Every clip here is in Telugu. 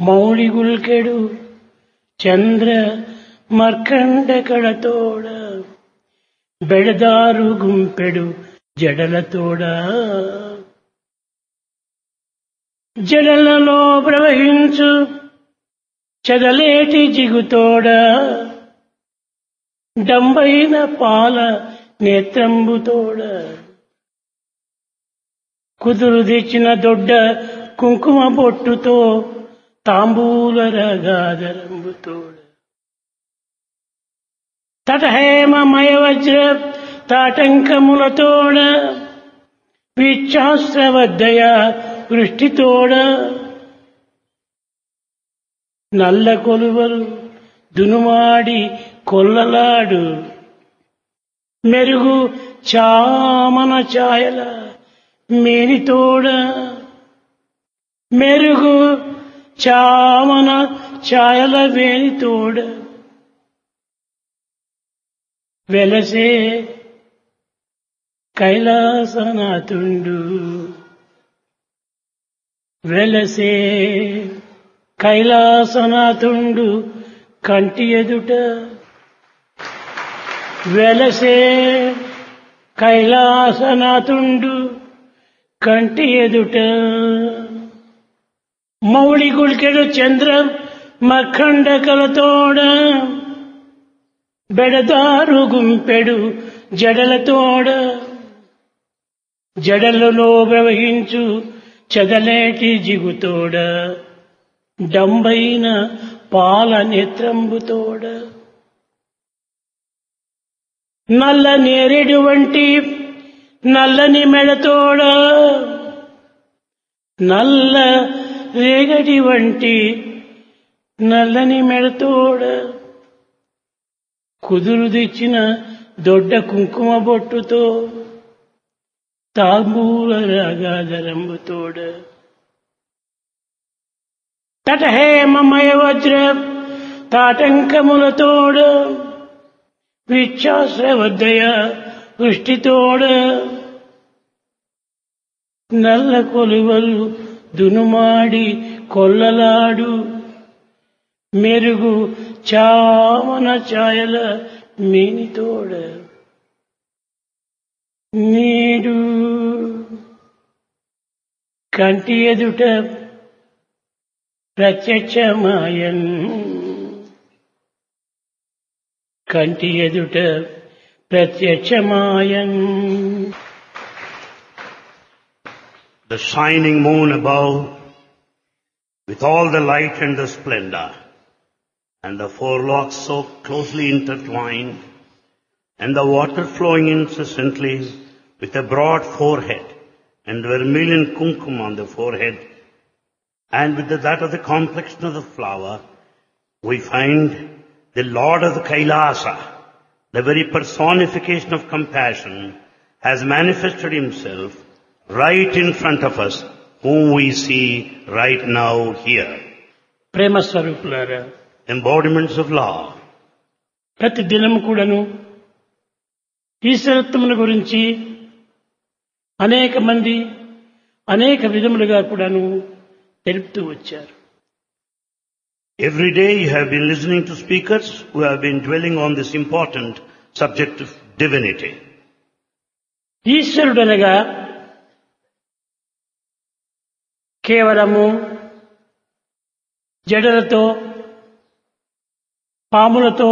ಮೌಳಿಗುಲ್ಕೆಡು ಚಂದ್ರ ಮರ್ಕಂಡ ಕಳತೋಡ ಬೆಳೆದಾರು ಗುಂಪೆಡು జడలతోడ జడలలో ప్రవహించు చదలేటి జిగుతోడ డంబైన పాల నేత్రంబుతోడ కుదురు తెచ్చిన దొడ్డ కుంకుమ బొట్టుతో తాంబూల రగాదరంబుతోడ తటహేమమయ వజ్ర తాటంకములతోడ విచ్చాస్త్రవద్దయ వృష్టితోడ నల్ల కొలువలు దునుమాడి కొల్లలాడు మెరుగు చామన ఛాయల మేనితోడ మెరుగు చామన ఛాయల వేనితోడ వెలసే కైలాసనాథుండు వెలసే కైలాసనాథుండు కంటి ఎదుట వెలసే కైలాసనాథుండు కంటి ఎదుట మౌళి గుళికెడు చంద్రం మఖండ కలతోడ బెడదారు గుంపెడు జడలతోడ జడలలో ప్రవహించు చదలేటి జిగుతోడ డంబైన పాల నేత్రంబుతోడ నల్ల నేరేడు వంటి నల్లని మెడతోడ నల్ల రేగడి వంటి నల్లని మెడతోడ కుదురు తెచ్చిన దొడ్డ కుంకుమ బొట్టుతో తాంబూల రాగాదరంబుతోడ తటహేమమయ వజ్ర తాటంకములతోడ విచ్చాశ్రవద్దయ వృష్టితోడ నల్ల కొలువలు దునుమాడి కొల్లలాడు మెరుగు చామన ఛాయల మేనితోడ నీడు కంటి ఎదుట ప్రత్యక్షమాయన్ కంటి ఎదుట ప్రత్యక్షమాయన్ the shining moon above with all the light and the splendor and the four locks so closely intertwined and the water flowing incessantly with a broad forehead and vermilion kumkum on the forehead and with the, that of the complexion of the flower we find the Lord of the Kailasa, the very personification of compassion has manifested himself right in front of us, whom we see right now here. ప్రేమ స్వరూపులారా Embodiments of law. ప్రతి దినం కూడాను ఈశ్వరత్వముల గురించి అనేక మంది అనేక విధములుగా కూడాను తెలుపుతూ వచ్చారు Every day you have been listening to speakers who have been dwelling on this important subject of divinity. ఈశ్వరుడనగా కేవలము జడలతో పాములతో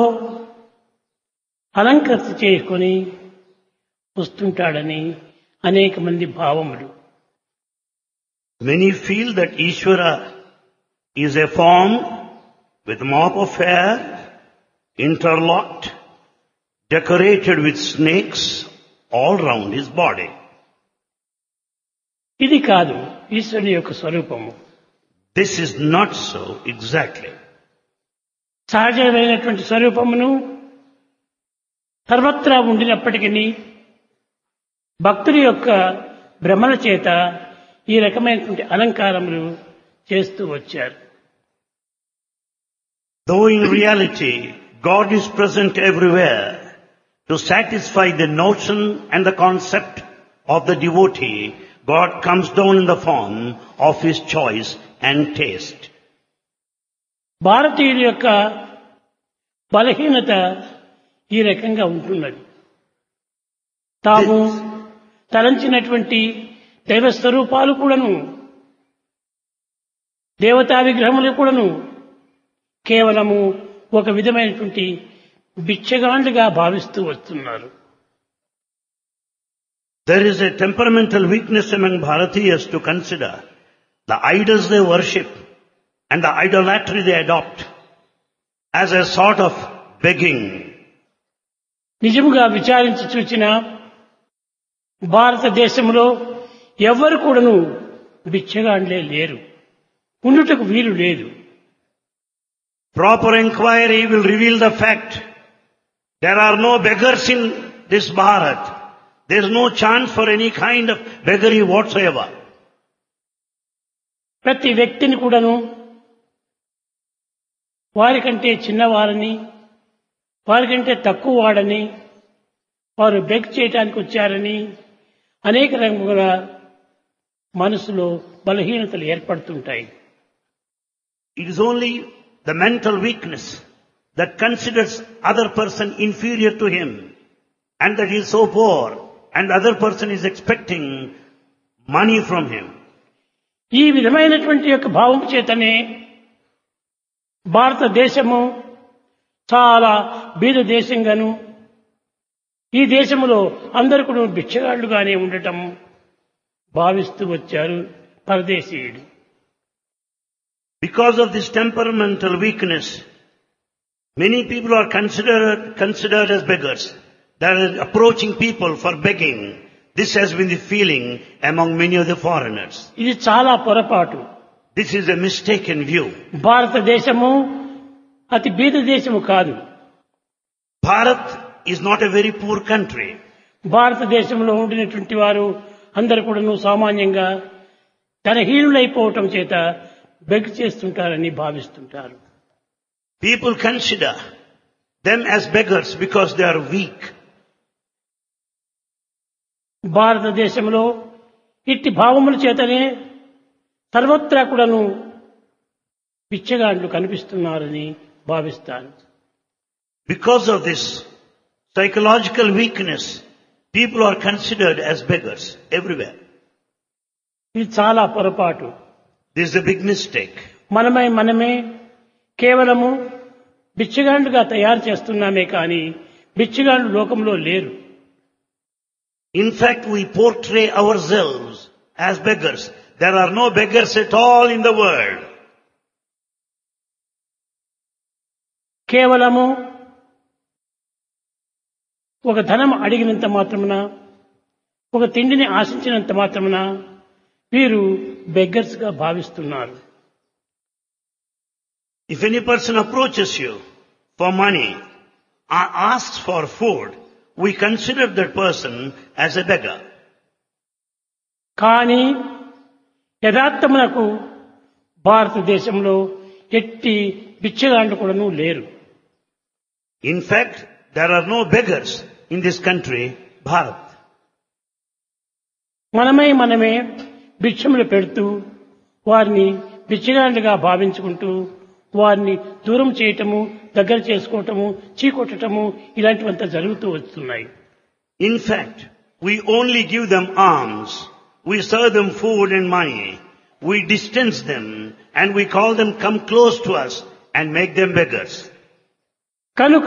అలంకృత చేసుకొని వస్తుంటాడని అనేక మంది భావములు Many feel that Ishvara is a form with mop of hair, interlocked, decorated with snakes all round his body. ఇది కాదు ఈశ్వరుని యొక్క స్వరూపము This is not so exactly. సహజమైనటువంటి స్వరూపమును సర్వత్రా ఉండినప్పటికీ భక్తుడి యొక్క భ్రమల చేత ఈ రకమైనటువంటి అలంకారములు చేస్తూ వచ్చారు Though in reality God is present everywhere to satisfy the notion and the concept of the devotee, God comes down in the form of his choice and taste. భారతీయుల యొక్క బలహీనత ఈ రకంగా ఉంటున్నది తాము తలంచినటువంటి దైవ స్వరూపాలు కూడాను దేవతా విగ్రహములు కూడాను కేవలము ఒక విధమైనటువంటి బిచ్చగాండ్లుగా భావిస్తూ వస్తున్నారు There is a temperamental weakness among Bharatiyas to consider the idols they worship and the idolatry they adopt as a sort of begging. నిజముగా విచారించి చూచిన భారతదేశంలో ఎవ్వరు కూడాను బిచ్చగాండ్లే లేరు ఉండుటకు వీలు లేదు Proper inquiry will reveal the fact there are no beggars in this Bharat. There is no chance for any kind of beggary whatsoever. ప్రతి వ్యక్తిని కూడాను వారికంటే చిన్నవారని వారికంటే తక్కువ వాడని వారు బెగ్ చేయటానికి వచ్చారని అనేక రకముల మనసులో బలహీనతలు ఏర్పడుతుంటాయి It is only the mental weakness that considers other person inferior to him and that he is so poor and the other person is expecting money from him. ఈ విధమైనటువంటి యొక్క భావం చేతనే భారతదేశము చాలా బీద దేశంగాను ఈ దేశంలో అందరు కూడా బిచ్చగాళ్లుగానే ఉండటం భావిస్తూ వచ్చారు పరదేశీయుడు Because of this temperamental weakness, many people are considered, considered as beggars. They are approaching people for begging. This has been the feeling among many of the foreigners. ఇది చాలా పొరపాటు This is a mistaken view. భారతదేశము అతి బీద దేశము కాదు Bharat is not a very poor country. భారతదేశంలో ఉండినటువంటి వారు అందరు కూడాను సామాన్యంగా ధనహీనులైపోవటం చేత బెగ్ చేస్తుంటారని భావిస్తుంటారు People consider them as beggars because they are weak. భారతదేశంలో ఇట్టి భావముల చేతనే సర్వత్రా కూడాను పిచ్చగాండ్లు కనిపిస్తున్నారని భావిస్తాను Because of this psychological weakness, people are considered as beggars everywhere. ఇది చాలా పొరపాటు This is a big mistake. మనమై మనమే కేవలము బిచ్చగాండ్లుగా తయారు చేస్తున్నామే కానీ బిచ్చగాండ్లు లోకంలో లేరు In fact, we portray ourselves as beggars. There are no beggars at all in the world. కేవలము ఒక ధనం అడిగినంత మాత్రమున ఒక తిండిని ఆశించినంత మాత్రమున వీరు బెగ్గర్స్ గా భావిస్తున్నారు If any person approaches you for money or asks for food, we consider that person as a beggar. కానీ యథార్థమునకు భారతదేశంలో ఎట్టి బిచ్చగాండ్లు కూడాను లేరు In fact, there are no beggars in this country, Bharat. మనమై మనమే భిక్షములు పెడుతూ వారిని బిచ్చగాండ్లుగా భావించుకుంటూ వారిని దూరం చేయటము దగ్గర చేసుకోవటము చీకొట్టటము ఇలాంటివంతా జరుగుతూ వస్తున్నాయి In fact, we only give them alms. We serve them food and money. We distance them and we call them come close to us and make them beggars. కనుక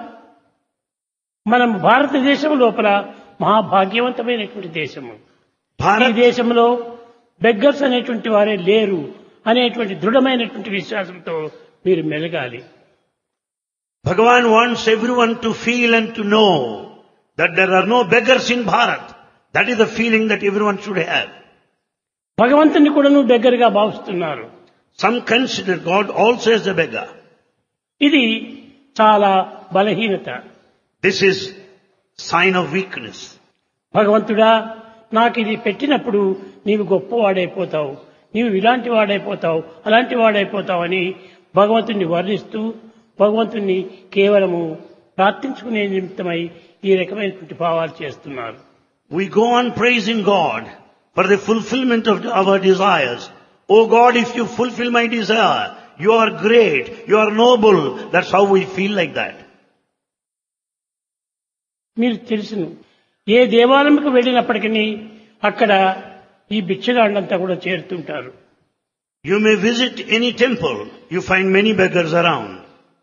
మనం భారతదేశం లోపల మహాభాగ్యవంతమైనటువంటి దేశము ఈ Bharat, దేశంలో బెగ్గర్స్ అనేటువంటి వారే లేరు అనేటువంటి దృఢమైనటువంటి విశ్వాసంతో మీరు మెలగాలి Bhagavan wants everyone to feel and to know that there are no beggars in Bharat. That is the feeling that everyone should have. భగవంతుని కూడాను దగ్గరగా భావిస్తున్నారు Some consider God also as a beggar. ఇది చాలా బలహీనత This is sign of weakness. భగవంతుడా నాకు ఇది పెట్టినప్పుడు నీవు గొప్పవాడైపోతావు నీవు ఇలాంటి వాడైపోతావు అలాంటి వాడైపోతావు అని భగవంతుణ్ణి వర్ణిస్తూ భగవంతుణ్ణి కేవలము ప్రార్థించుకునే నిమిత్తమై ఈ రకమైనటువంటి భావాలు చేస్తున్నారు We go on praising God for the fulfillment of our desires. Oh God, if you fulfill my desire, you are great, you are noble. That's how we feel like that. మీరు తెలుసును ఏ దేవాలయంకు వెళ్ళినప్పటికీ అక్కడ ఈ బిచ్చగాళ్ళంతా కూడా చేరుతుంటారు You may visit any temple, you find many beggars around.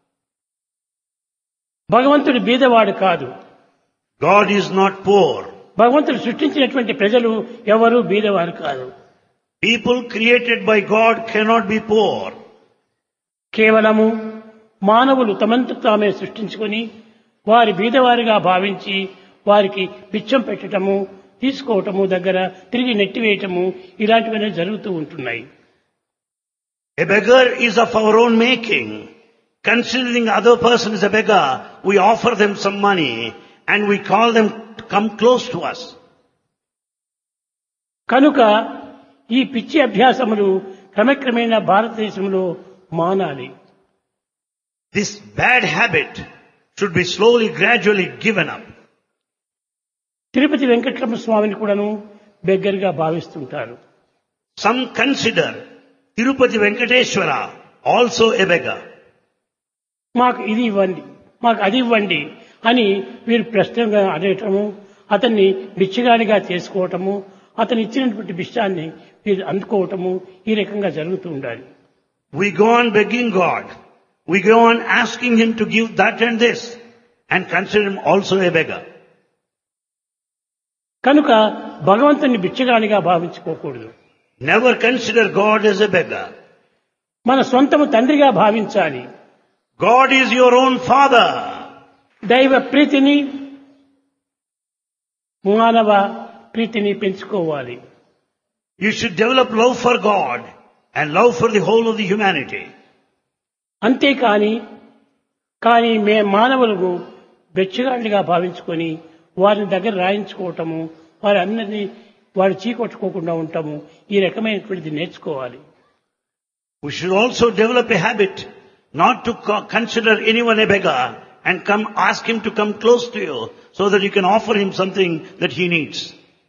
భగవంతుడు బీదవాడు కాదు God is not poor. భగవంతుడు సృష్టించినటువంటి ప్రజలు ఎవరు బీదవారు కాదు People created by God cannot be poor. కేవలము మానవులు తమంతు తామే సృష్టించుకొని వారి బీదవారిగా భావించి వారికి బిచ్చం పెట్టటము తీసుకోవటము దగ్గర తిరిగి నెట్టివేయటము ఇలాంటివన్నీ జరుగుతూ ఉంటున్నాయి A beggar is of our own making. Considering other person is a beggar, we offer them some money and we call them to come close to us. కనుక ఈ పిచ్చి అభ్యాసములు క్రమక్రమేణా భారతదేశంలో మానాలి This bad habit should be slowly, gradually given up. Tirupati Venkataramana స్వామిని కూడాను బెగ్గరగా భావిస్తుంటారు Some consider Tirupati Venkateshwara also a beggar. మాకు ఇది ఇవ్వండి మాకు అది ఇవ్వండి అని వీరు ప్రశ్నగా అడగటము అతన్ని బిచ్చగాడిగా చేసుకోవటము అతను ఇచ్చినటువంటి బిష్టాన్ని వీరు అందుకోవటము ఈ రకంగా జరుగుతూ ఉండాలి We go on begging God. We go on asking Him to give that and this and consider Him also a beggar. కనుక భగవంతుని బిచ్చగాడిగా భావించుకోకూడదు Never consider God as a beggar. మన సొంతము తండ్రిగా భావించాలి God is your own father. దైవ ప్రీతిని మానవ ప్రీతిని పెంచుకోవాలి You should develop love for God and love for the whole of the humanity. అంతేకాని కానీ మే మానవులకు బెచ్చగాళ్ళుగా భావించుకొని వారిని దగ్గర రాయించుకోవటము వారి అందరినీ వారు చీకొట్టుకోకుండా ఉండటము ఈ రకమైనటువంటిది నేర్చుకోవాలి We should also develop a habit not to co- consider anyone a beggar and come ask him to come close to you so that you can offer him something that he needs.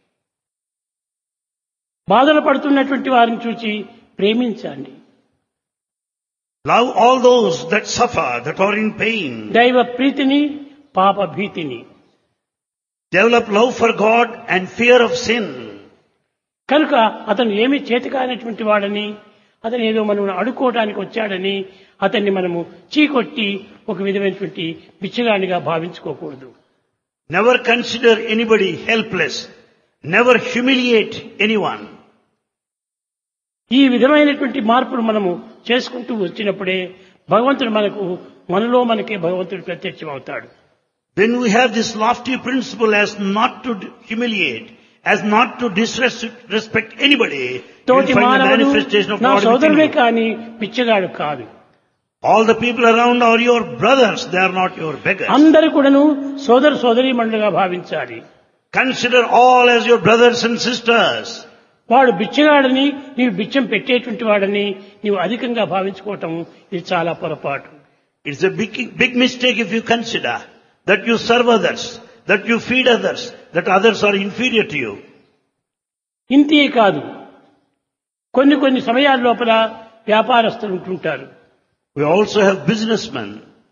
బాధలు పడుతున్నటువంటి వారిని చూచి ప్రేమించండి Love all those that suffer, that are in pain. దైవ ప్రీతిని పాప భీతిని Develop love for God and fear of sin. కనుక అతను ఏమీ చేతకానటువంటి వాడని అతను ఏదో మనం అడుక్కోవడానికి వచ్చాడని అతన్ని మనము చీకొట్టి ఒక విధమైనటువంటి బిచ్చగాడిగా భావించుకోకూడదు Never consider anybody helpless. Never humiliate anyone. ఈ విధమైనటువంటి మార్పులు మనము చేసుకుంటూ వచ్చినప్పుడే భగవంతుడు మనకు మనలో మనకే భగవంతుడు ప్రత్యక్షం అవుతాడు When we have this lofty principle as not to humiliate, as not to disrespect anybody, you will తోటి find the మానవుడు manifestation of నా God సోదరుడే within you. కానీ పిచ్చగాడు కాదు All the people around are your brothers, they are not your beggars. అందరూ కూడాను సోదర సోదరీమణులుగా భావించాలి Consider all as your brothers and sisters. వాడు బిచ్చగాడని నీవు బిచ్చం పెట్టేటువంటి వాడని నీవు అధికంగా భావించుకోవటం ఇది చాలా పొరపాటు It's a big, big mistake if you consider that you serve others, that you feed others, that others are inferior to you. ఇంతే కాదు కొన్ని కొన్ని సమయాల లోపల వ్యాపారస్తులు ఉంటుంటారు We also have businessmen.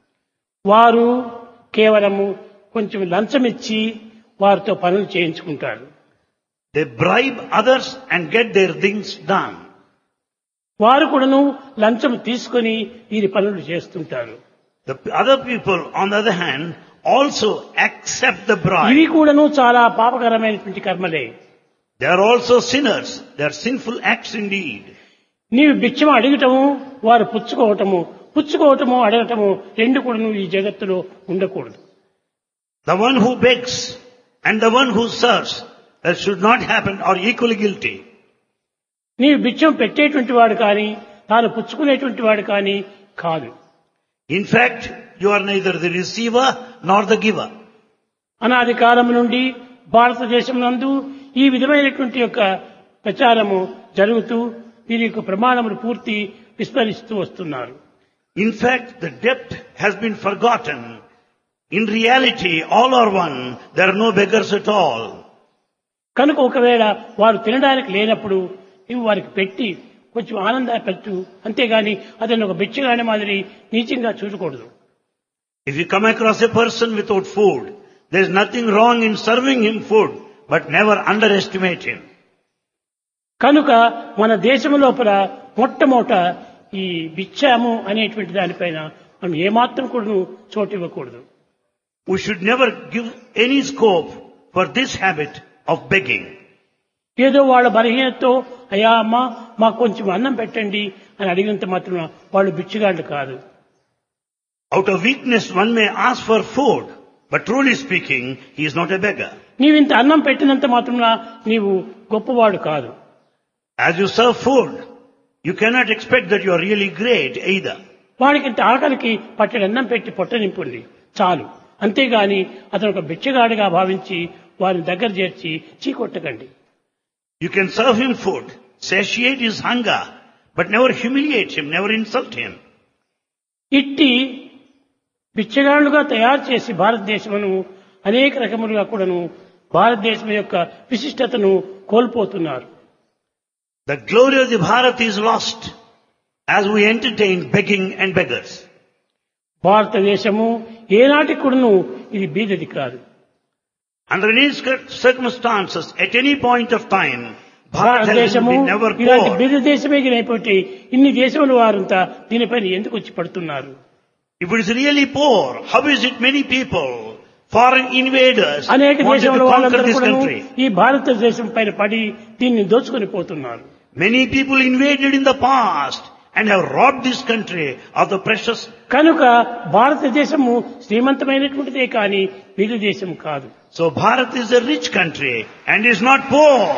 వారు కేవలము కొంచెం లంచం ఇచ్చి వారితో పనులు చేయించుకుంటారు They bribe others and get their things done. వారు కూడాను లంచం తీసుకొని వీరి పనులు చేస్తుంటారు The p- other people, on the other hand, also accept the bribe. ఇవి కూడాను చాలా పాపకరమైనటువంటి కర్మలే They are also sinners. They are sinful acts indeed. నీవు బిచ్చం అడగటము వారు పుచ్చుకోవటము పుచ్చుకోవటము అడగటము రెండు కూడాను ఈ జగత్తులో ఉండకూడదు The one who begs and the one who serves, that should not happen, are equally guilty. నీవు బిచ్చం పెట్టేటువంటి వాడు కానీ తాను పుచ్చుకునేటువంటి వాడు కానీ కాదు In fact, you are neither the receiver nor the giver. అనాది కాలం నుండి భారతదేశం నందు ఈ విధమైనటువంటి యొక్క ప్రచారము జరుగుతూ వీరి యొక్క ప్రమాణములు పూర్తి విస్మరిస్తూ వస్తున్నారు In fact, the depth has been forgotten. In reality, all are one. There are no beggars at all. కనుక ఒకవేళ వారు తినడానికి లేనప్పుడు ఇవి వారికి పెట్టి కొంచెం ఆనందపరచు అంతేగాని అతను ఒక బిచ్చగాని మాదిరి నీచంగా చూడకూడదు If you come across a person without food, there is nothing wrong in serving him food, but never underestimate him. కనుక మన దేశం లోపల మొట్టమొదట ఈ బిచ్చాము అనేటువంటి దానిపైన మనం ఏమాత్రం కూడా చోటు ఇవ్వకూడదు We should never give any scope for this habit of begging. ఏదో వాళ్ళ బలహీనతో అయ్యా అమ్మ మాకు కొంచెం అన్నం పెట్టండి అని అడిగినంత మాత్రం వాళ్ళు బిచ్చగాళ్ళు కాదు Out of weakness one may ask for food, but truly speaking, he is not a beggar. నీవింత అన్నం పెట్టినంత మాత్రం నీవు గొప్పవాడు కాదు As you serve food, you cannot expect that you are really great either. వాడికి ఇంత ఆకలికి పట్టెడు అన్నం పెట్టి పొట్ట నింపుండి చాలు అంతేగాని అతను ఒక బిచ్చగాడిగా భావించి వారిని దగ్గర చేర్చి చీకొట్టకండి You can serve him food, satiate his hunger, but never humiliate him, never insult him. ఇట్టి బిచ్చగాళ్లుగా తయారు చేసి భారతదేశమును అనేక రకములుగా కూడాను భారతదేశం యొక్క విశిష్టతను కోల్పోతున్నారు The glory of the Bharat is lost as we entertain begging and beggars. భారతదేశము ఏనాటికి కూడాను ఇది బీదది కాదు Under any cir- circumstances, at any point of time, Bharat has భారతదేశము been never ఇలాంటి poor. బీద దేశమే అయిపోతే ఇన్ని దేశముల వారంతా దీనిపైన ఎందుకు వచ్చి పడుతున్నారు If it is really poor, how is it many people, foreign invaders, అనేక wanted దేశముల to conquer వాళ్ళందరూ this కూడాను country? ఈ భారతదేశం పైన పడి దీన్ని దోచుకొని పోతున్నారు Many people invaded in the past and have robbed this country of the precious. కనుక భారతదేశము శ్రీమంతమైనటువంటిదే కానీ బీద దేశం కాదు So Bharat is a rich country and is not poor.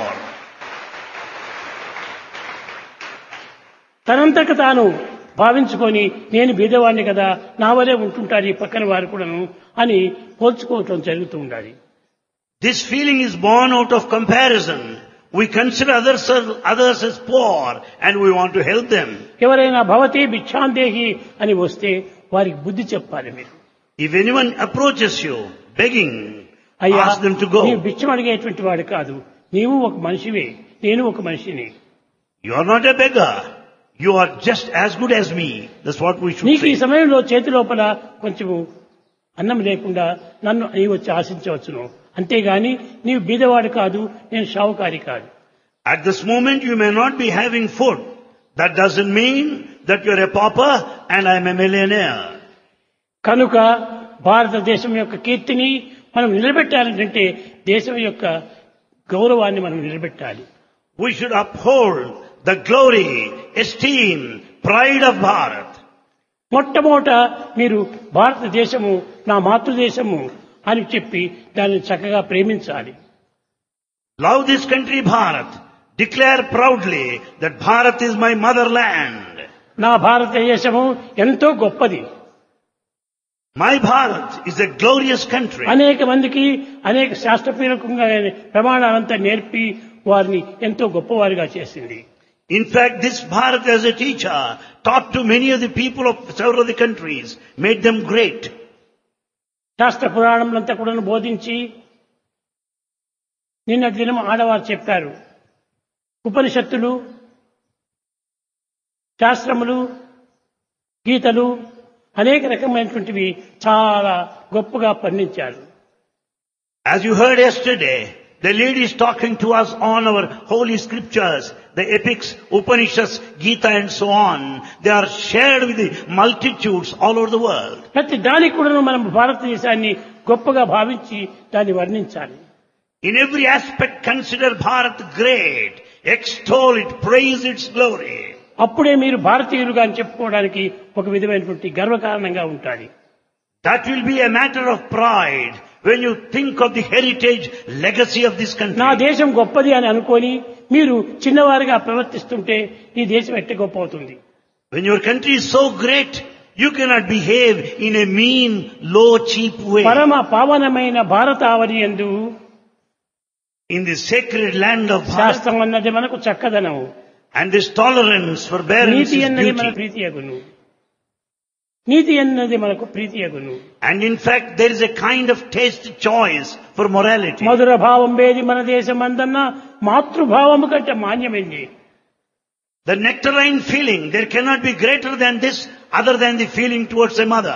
తనంతకు తాను భావించుకొని నేను బీదవాడిని కదా నా వలే ఉంటుంటారు ఈ పక్కన వారు కూడాను అని పోల్చుకోవటం జరుగుతూ ఉండాలి This feeling is born out of comparison. We consider others, others as poor and we want to help them. ఎవరైనా భవతి భిక్షాందేహి అని వస్తే వారికి బుద్ధి చెప్పాలి మీరు If anyone approaches you begging, అయ్యా ask them to నీవు go. బిచ్చం అడిగేటువంటి వాడు కాదు నీవు ఒక మనిషివే నేను ఒక మనిషిని You are not a beggar. You are just as good as me. That's what we should నీకు ఈ say. సమయంలో చేతి లోపల కొంచెము అన్నం లేకుండా నన్ను నీవు వచ్చి ఆశించవచ్చును అంతేగాని నీవు బీదవాడు కాదు నేను షావుకారి కాదు At this moment you may not be having food. That doesn't mean that you're a pauper and I'm a millionaire. కనుక భారతదేశం యొక్క కీర్తిని మనం నిలబెట్టాలంటే దేశం యొక్క గౌరవాన్ని మనం నిలబెట్టాలి We should uphold the glory, esteem, pride of Bharat. మొట్టమొదట మీరు భారతదేశము నా మాతృదేశము అని చెప్పి దాన్ని చక్కగా ప్రేమించాలి Love this country Bharat. Declare proudly that Bharat is my motherland. నా భారతదేశము ఎంతో గొప్పది My Bharat is a glorious country. అనేక మందికి అనేక శాస్త్రపూర్వకంగా ప్రమాణాలంతా నేర్పి వారిని ఎంతో గొప్పవారిగా చేసింది In fact, this Bharat as a teacher taught to many of the people of several of the countries, made them great. శాస్త్ర పురాణములంతా కూడా బోధించి నిన్నటి దినం ఆడవారు చెప్పారు ఉపనిషత్తులు శాస్త్రములు గీతలు అనేక రకమైనటువంటివి చాలా గొప్పగా పండించారు As you heard yesterday, the ladies talking to us on our holy scriptures, the epics, Upanishads, Gita and so on, they are shared with the multitudes all over the world. ప్రతి దానికి కూడా మనం భారతదేశాన్ని గొప్పగా భావించి దాన్ని వర్ణించాలి In every aspect consider Bharat great, extol it, praise its glory. అప్పుడే మీరు భారతీయులుగా అని చెప్పుకోవడానికి ఒక విధమైనటువంటి గర్వకారణంగా ఉంటాయి That will be a matter of pride when you think of the heritage, legacy of this నా country. దేశం గొప్పది అని అనుకొని మీరు చిన్నవారిగా ప్రవర్తిస్తుంటే ఈ దేశం ఎట్ట గొప్ప అవుతుంది When your country is so great, you cannot behave in a mean, low, cheap way. పరమ పావనమైన భారతావని ఎందు In the sacred land of Bharat, శాస్త్రం అన్నది మనకు చక్కదనం and this tolerance, forbearance నీతి is అన్నది మన beauty. ప్రీతి అగును నీతి అన్నది మనకు ప్రీతి అగును And in fact, there is a kind of taste choice for morality. మధుర భావం వేది మన దేశం అందన్న మాతృభావము కంటే మాన్యమైంది The nectarine feeling, there cannot be greater than this other than the feeling towards a mother.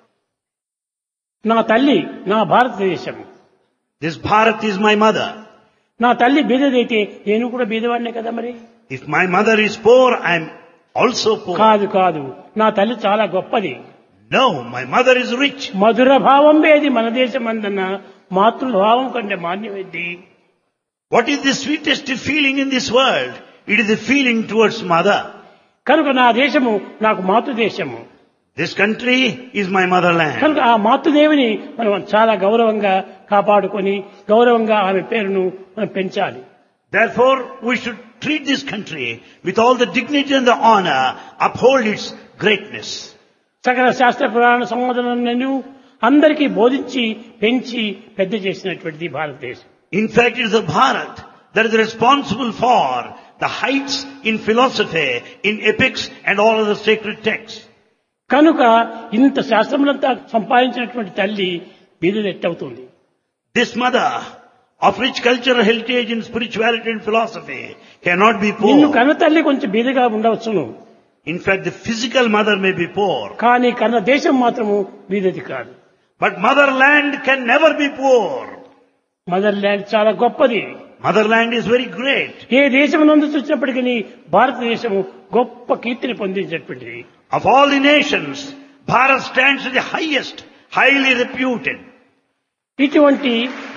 నా తల్లి నా భారతదేశం This Bharat is my mother. నా తల్లి బీదదైతే నేను కూడా బీదవాడినే కదా మరి If my mother is poor, I am also poor. కాదు కాదు నా తల్లి చాలా గొప్పది No, my mother is rich. మధుర భావం వేది మన దేశం అందన్న మాతృభావం కంటే మాన్యమైంది What is the sweetest feeling in this world? It is the feeling towards mother. కనుక నా దేశము నాకు మాతృదేశము This country is my motherland. కనుక ఆ మాతృదేవిని మనం చాలా గౌరవంగా కాపాడుకొని గౌరవంగా ఆమె పేరును మనం పెంచాలి Therefore, we should treat this country with all the dignity and the honor, uphold its greatness. సకల శాస్త్ర పురాణ సంవాదనను అందరికీ బోధించి పెంచి పెద్ద చేసినటువంటిది భారతదేశం In fact, it is the Bharat that is responsible for the heights in philosophy, in epics and all other sacred texts. కనుక ఇంత శాస్త్రములంతా సంపాదించినటువంటి తల్లి బీదదెట్టవుతుంది This mother of rich cultural heritage in spirituality and philosophy cannot be నిన్ను poor. కన్న తల్లి కొంచెం బీదగా ఉండవచ్చును In fact, the physical mother may be poor, కానీ కన్న దేశం మాత్రము బీదది కాదు but motherland can never be poor. Motherland చాలా గొప్పది Motherland is very great. ఏ దేశం నందు చూసినప్పటికీ భారతదేశము గొప్ప కీర్తిని పొందించినటువంటిది Of all the nations, Bharat stands as the highest, highly reputed. ఇటువంటి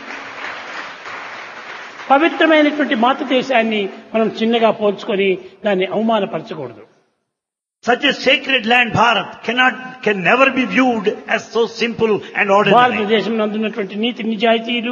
పవిత్రమైనటువంటి మాతృదేశాన్ని మనం చిన్నగా పోల్చుకొని దాన్ని అవమానపరచకూడదు Such a sacred land, Bharat, cannot, can never be viewed as so simple and ordinary. భారతదేశం నందున్నటువంటి నీతి నిజాయితీలు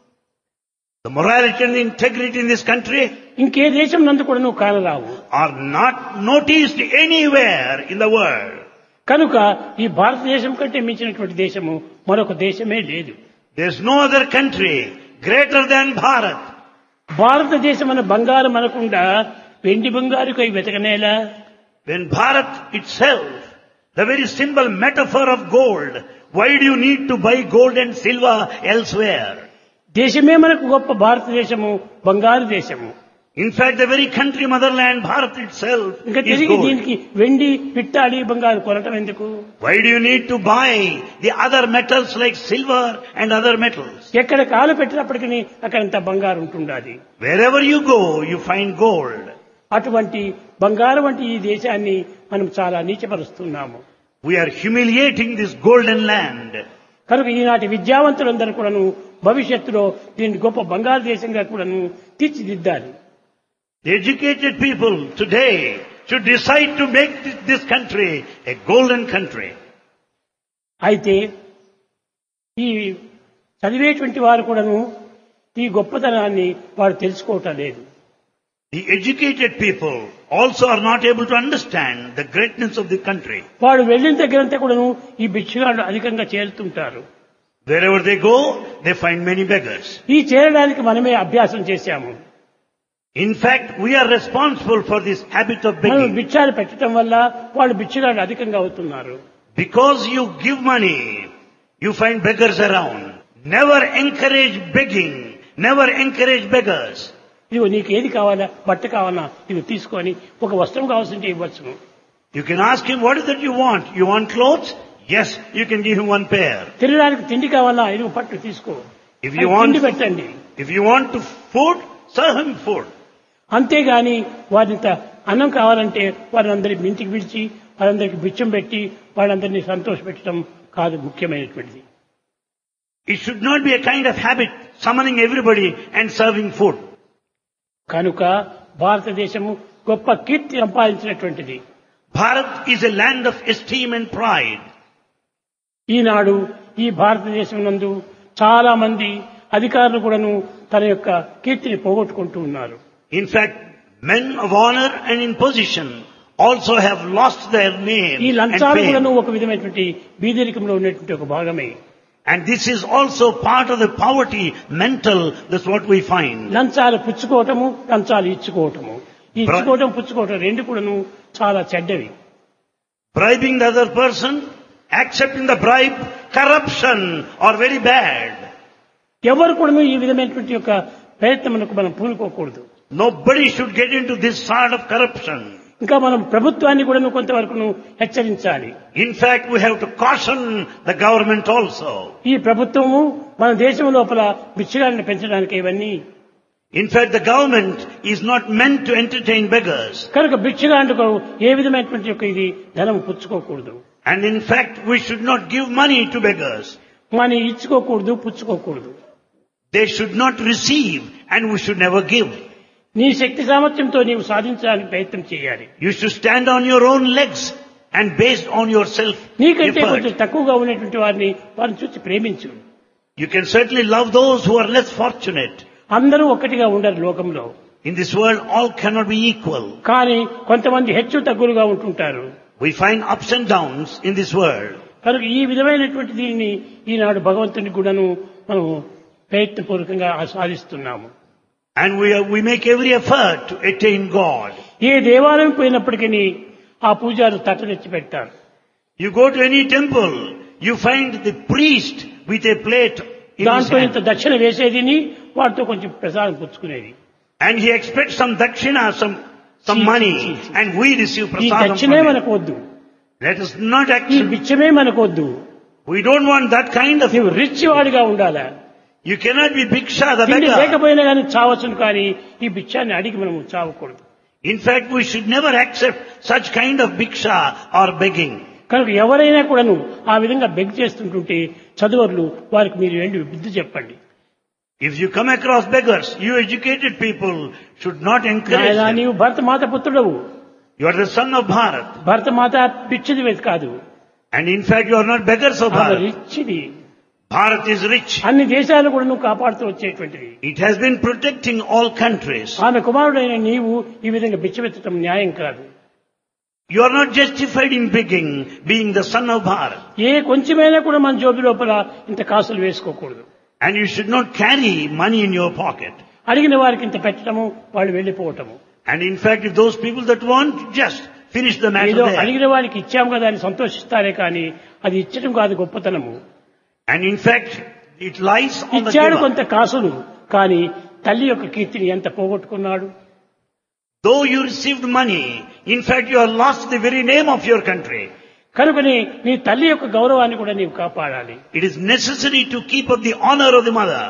The morality and the integrity in this country ఇంకే దేశం నందు కూడా నువ్వు కానరావు are not noticed anywhere in the world. కనుక ఈ భారతదేశం కంటే మించినటువంటి దేశము మరొక దేశమే లేదు There's no other country greater than Bharat. భారతదేశం అనే బంగారం అనకుండా వెండి బంగారుకై వెతకనేలా When Bharat itself, the very symbol metaphor of gold, why do you need to buy gold and silver elsewhere? దేశమే మనకు గొప్ప భారతదేశము బంగారు దేశము In fact, the very country motherland, Bharat itself, ఇంకా is తిరిగి gold. దీనికి వెండి పిట్టాడి బంగారు కొనటం ఎందుకు Why do you need to buy the other metals like silver and other metals? ఎక్కడ కాలు పెట్టినప్పటికీ అక్కడంత బంగారు ఉంటుండాలి Wherever you go, you find gold. అటువంటి బంగారు వంటి ఈ దేశాన్ని మనం చాలా నీచపరుస్తున్నాము We are humiliating this golden land. కనుక ఈనాటి విద్యావంతులందరూ కూడాను భవిష్యత్తులో దీన్ని గొప్ప బంగారు దేశంగా కూడాను తీర్చిదిద్దాలి The educated people today should decide to make this, this country a golden country. అయితే ఈ చదివేటువంటి వారు కూడాను ఈ గొప్పతనాన్ని వారు తెలుసుకోవటం లేదు The educated people also are not able to understand the greatness of the country. వాడు వెళ్ళిన దగ్గరంతా కూడాను ఈ భిక్షగాళ్ళు అధికంగా చేరుతుంటారు Wherever they go, they find many beggars. ఈ చేరడానికి మనమే అభ్యాసం చేశాము In fact, we are responsible for this habit of మనం begging. భిక్షాలు పెట్టడం వల్ల వాళ్ళు భిక్షగాళ్ళు అధికంగా అవుతున్నారు Because you give money, you find beggars around. Never encourage begging. Never encourage beggars. ఇదిగో నీకు ఏది కావాలా బట్ట కావాలా ఇది తీసుకొని ఒక వస్త్రం కావాల్సింటే ఇవ్వచ్చు You can ask him, what is that you want? You want clothes? Yes, you can give him one pair. తినడానికి తిండి కావాలా ఇది పట్టు తీసుకో If you అది want- తిండి పెట్టండి If you want to food, serve him food. అంతేగాని వారింత అన్నం కావాలంటే వారందరి ఇంటికి పిలిచి వారందరికి బిచ్చం పెట్టి వాళ్ళందరినీ సంతోష పెట్టడం కాదు ముఖ్యమైనటువంటిది It should not be a kind of habit summoning everybody and serving food. కనుక భారతదేశము గొప్ప కీర్తి సంపాదించినటువంటిది Bharat is a land of esteem and pride. ఈనాడు ఈ భారతదేశం నందు చాలా మంది అధికారులు కూడాను తన యొక్క కీర్తిని పోగొట్టుకుంటూ ఉన్నారు In fact, men of honor and in position also have lost their name ఈ and లంచాలు కూడాను fame. ఒక విధమైనటువంటి బీదరికంలో ఉన్నటువంటి ఒక భాగమే And this is also part of the poverty mental, that's what we find. లంచాలు పుచ్చుకోవటము లంచాలు ఇచ్చుకోవటము ఈ ఇచ్చుకోవటం పుచ్చుకోవటం రెండు కూడాను చాలా చెడ్డవి Bribing the other person, accepting the bribe, corruption are very bad. ఎవరు కూడాను ఈ విధమైనటువంటి యొక్క ప్రయత్నములకు మనం పూనుకోకూడదు Nobody should get into this sort of corruption. ఇంకా మనం ప్రభుత్వాన్ని కూడా కొంతవరకు హెచ్చరించాలి In fact, we have to caution the government also. ఈ ప్రభుత్వము మన దేశం లోపల బిచ్చగాళ్ళని పెంచడానికి ఇవన్నీ In fact, the government is not meant to entertain beggars. కనుక బిచ్చగాండుకు ఏ విధమైనటువంటి యొక్క ఇది ధనం పుచ్చుకోకూడదు And in fact, we should not give money to beggars. మన ఇచ్చుకోకూడదు పుచ్చుకోకూడదు They should not receive and we should never give. నీ శక్తి సామర్థ్యంతో నీవు సాధించడానికి ప్రయత్నం చేయాలి You should stand on your own legs and based on your self నీకంటే కొంచెం effort. తక్కువగా ఉన్నటువంటి వారిని వారిని చూసి ప్రేమించు You can certainly love those who are less fortunate. అందరూ ఒక్కటిగా ఉండరు లోకంలో In this world, all cannot be equal. కానీ కొంతమంది హెచ్చు తగ్గులుగా ఉంటుంటారు We find ups and downs in this world. కనుక ఈ విధమైనటువంటి దీనిని ఈనాడు భగవంతుని కూడాను మనం ప్రయత్నపూర్వకంగా సాధిస్తున్నాము And we, are, we make every effort to attain God. ఏ దేవాలయం పోయినప్పటికీ ఆ పూజారు తట్ట తెచ్చి పెడతారు You go to any temple, you find the priest with a plate in his దాంట్లో ఇంత hand. దక్షిణ వేసేదిని వాటితో కొంచెం ప్రసాదం పుచ్చుకునేది And he expects some dakshina, some, some See, money, see, see. and we receive ఈ prasadam దక్షిణే from him. మనకు వద్దు Let us not ఈ accept. బిచ్చమే మనకు వద్దు We don't want that kind of. నువ్వు రిచ్ వాడిగా ఉండాలా You cannot be bhiksha, the తిండి beggar. లేకపోయినా కానీ చావచ్చును కానీ ఈ బిచ్చాన్ని అడిగి మనం చావకూడదు In fact, we should never accept such kind of bhiksha or begging. కనుక ఎవరైనా కూడాను ఆ విధంగా బెగ్ చేస్తుంటుంటే చదువర్లు వారికి మీరు ఏంటి బుద్ధి చెప్పండి If you come across beggars, you educated people should not encourage నాయనా them. నీవు భరత మాత పుత్రుడవు You are the son of Bharat. భరత మాత బిచ్చది కాదు And in fact, you are not beggars of ఆమె Bharat. రిచ్ది Bharat is rich. అన్ని దేశాలు కూడా నువ్వు కాపాడుతూ వచ్చేటువంటిది It has been protecting all countries. ఆమె కుమారుడైన నీవు ఈ విధంగా బిచ్చమెత్తడం న్యాయం కాదు You are not justified in begging, being the son of Bharat. ఏ కొంచెమైనా కూడా మన జోబి లోపల ఇంత కాసులు వేసుకోకూడదు And you should not carry money in your pocket. అడిగిన వారికి ఇంత పెట్టడము వాళ్ళు వెళ్ళిపోవటము And in fact, if those people that want, just finish the matter ఏదో there. అడిగిన వారికి ఇచ్చాము కదా అని సంతోషిస్తారే కానీ అది ఇచ్చడం కాదు గొప్పతనము And in fact, it lies on the ఇచ్చాడు giver. కొంత కాసులు కానీ తల్లి యొక్క కీర్తిని ఎంత పోగొట్టుకున్నాడు Though you received money, in fact, you have lost the very name of your country. కనుకని నీ తల్లి యొక్క గౌరవాన్ని కూడా నీవు కాపాడాలి It is necessary to keep up the honor of the mother.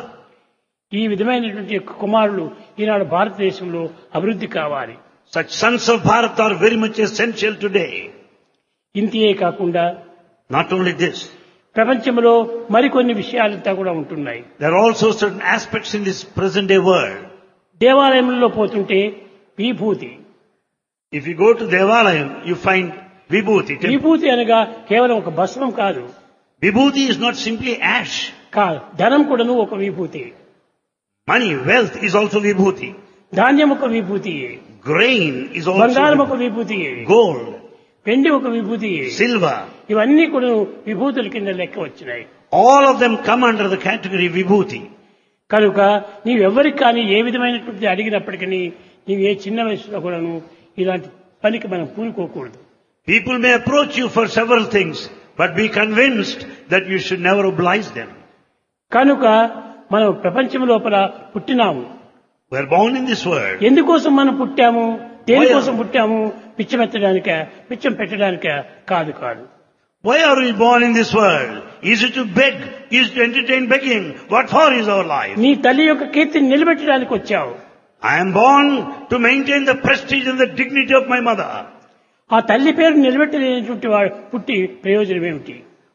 ఈ విధమైనటువంటి యొక్క కుమారులు ఈనాడు భారతదేశంలో అభివృద్ధి కావాలి Such sons of Bharat are very much essential today. ఇంతియే కాకుండా Not only this, ప్రపంచంలో మరికొన్ని విషయాలంతా కూడా ఉంటున్నాయి there are also certain aspects in this present day world. దేవాలయంలో పోతుంటే విభూతి If you go to Devalayam, you find Vibhuti. విభూతి అనగా కేవలం ఒక భస్మం కాదు Vibhuti is not simply ash. కాదు ధనం కూడాను ఒక విభూతి Money, wealth is also Vibhuti. ధాన్యం ఒక విభూతి Grain is బంగారం ఒక also విభూతి gold, వెండి ఒక విభూతి silver. ఇవన్నీ కూడా విభూతుల కింద లెక్క వచ్చినాయి All of them come under the category Vibhuti. కనుక నీవెవ్వరికి కానీ ఏ విధమైనటువంటి అడిగినప్పటికీ నీవు ఏ చిన్న వయసులో కూడాను ఇలాంటి పనికి మనం పూనుకోకూడదు People may approach you for several things, but be convinced that you should never oblige them. కనుక మనం ప్రపంచం లోపల పుట్టినాము We are born in this world. ఎందుకోసం మనం పుట్టాము దేనికోసం పుట్టాము పిచ్చమెత్తడానిక పిచ్చం పెట్టడానిక కాదు కాదు Why are we born in this world? Is it to beg? Is it to entertain begging? What for is our life? నీ తల్లి యొక్క కీర్తిని నిలబెట్టడానికి వచ్చావు I am born to maintain the prestige and the dignity of my mother. ఆ తల్లి పేరు నిలబెట్టలేనటువంటి వాడు పుట్టి ప్రయోజనం ఏమిటి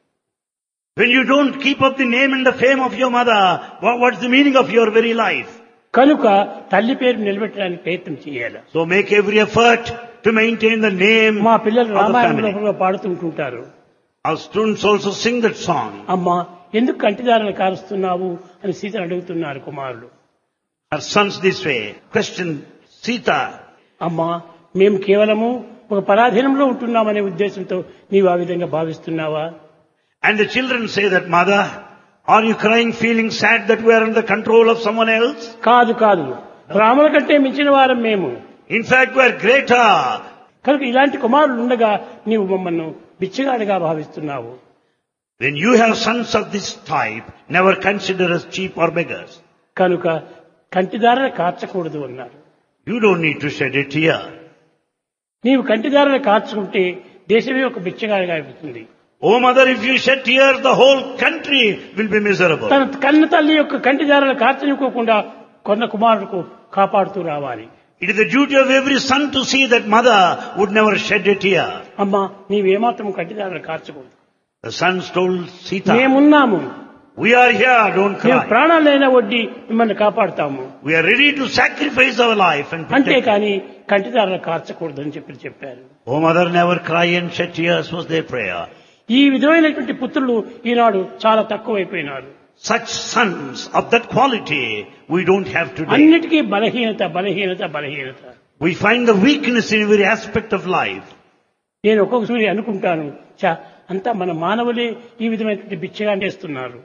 When you don't keep up the name and the fame of your mother, what, what's the meaning of your very life? కనుక తల్లి పేరు నిలబెట్టడానికి ప్రయత్నం చేయాలి So make every effort to maintain the name మా పిల్లలు of the రామాయణం family. లోపల పాడుతుంటుంటారు Our students also sing that song. అమ్మా ఎందుకు కంటిదారులు కారుస్తున్నావు అని సీతను అడుగుతున్నారు కుమారులు Her sons this way question Sita, అమ్మా మేము కేవలము ఒక పరాధీనంలో ఉంటున్నామనే ఉద్దేశంతో నీవు ఆ విధంగా భావిస్తున్నావా and the children say that mother, are you crying feeling sad that we are under the control of someone else? కాదు కాదు రాముల కంటే మించిన వారం మేము In fact, we are greater. కనుక ఇలాంటి కుమారులు ఉండగా నీవు మమ్మల్ని బిచ్చగాడిగా భావిస్తున్నావు When you have sons of this type, never consider us cheap or beggars. కనుక కంటిదారులు కార్చకూడదు అన్నారు You don't need to shed a tear. నీవు కంటిదారులు కార్చుకుంటే దేశమే ఒక బిచ్చగాడిగా అయిపోతుంది Oh mother, if you shed tears, the whole country will be miserable. తన కన్న తల్లి యొక్క కంటిదారులు కార్చనివ్వకుండా కొన్న కుమారుడుకు కాపాడుతూ రావాలి It is the duty of every son to see that mother would never shed a tear. అమ్మా నీవేమాత్రం కంటిదారులు కార్చకూడదు The sons told Sita, మేమున్నాము we are here, don't మేము cry. ప్రాణాలైనా వడ్డీ మిమ్మల్ని కాపాడుతాము We are ready to sacrifice our life and protect. you. అంతేకాని కంటిదారులు కార్చకూడదు అని చెప్పి చెప్పారు Oh mother, never cry and shed tears was their prayer. ఈ విధమైనటువంటి పుత్రులు ఈనాడు చాలా తక్కువైపోయినారు Such sons of that quality we don't have today. అన్నిటికీ బలహీనత బలహీనత బలహీనత We find the weakness in every aspect of life. నేను ఒక్కొక్కసారి అనుకుంటాను చా అంతా మన మానవులే ఈ విధమైనటువంటి బిచ్చగా చేస్తున్నారు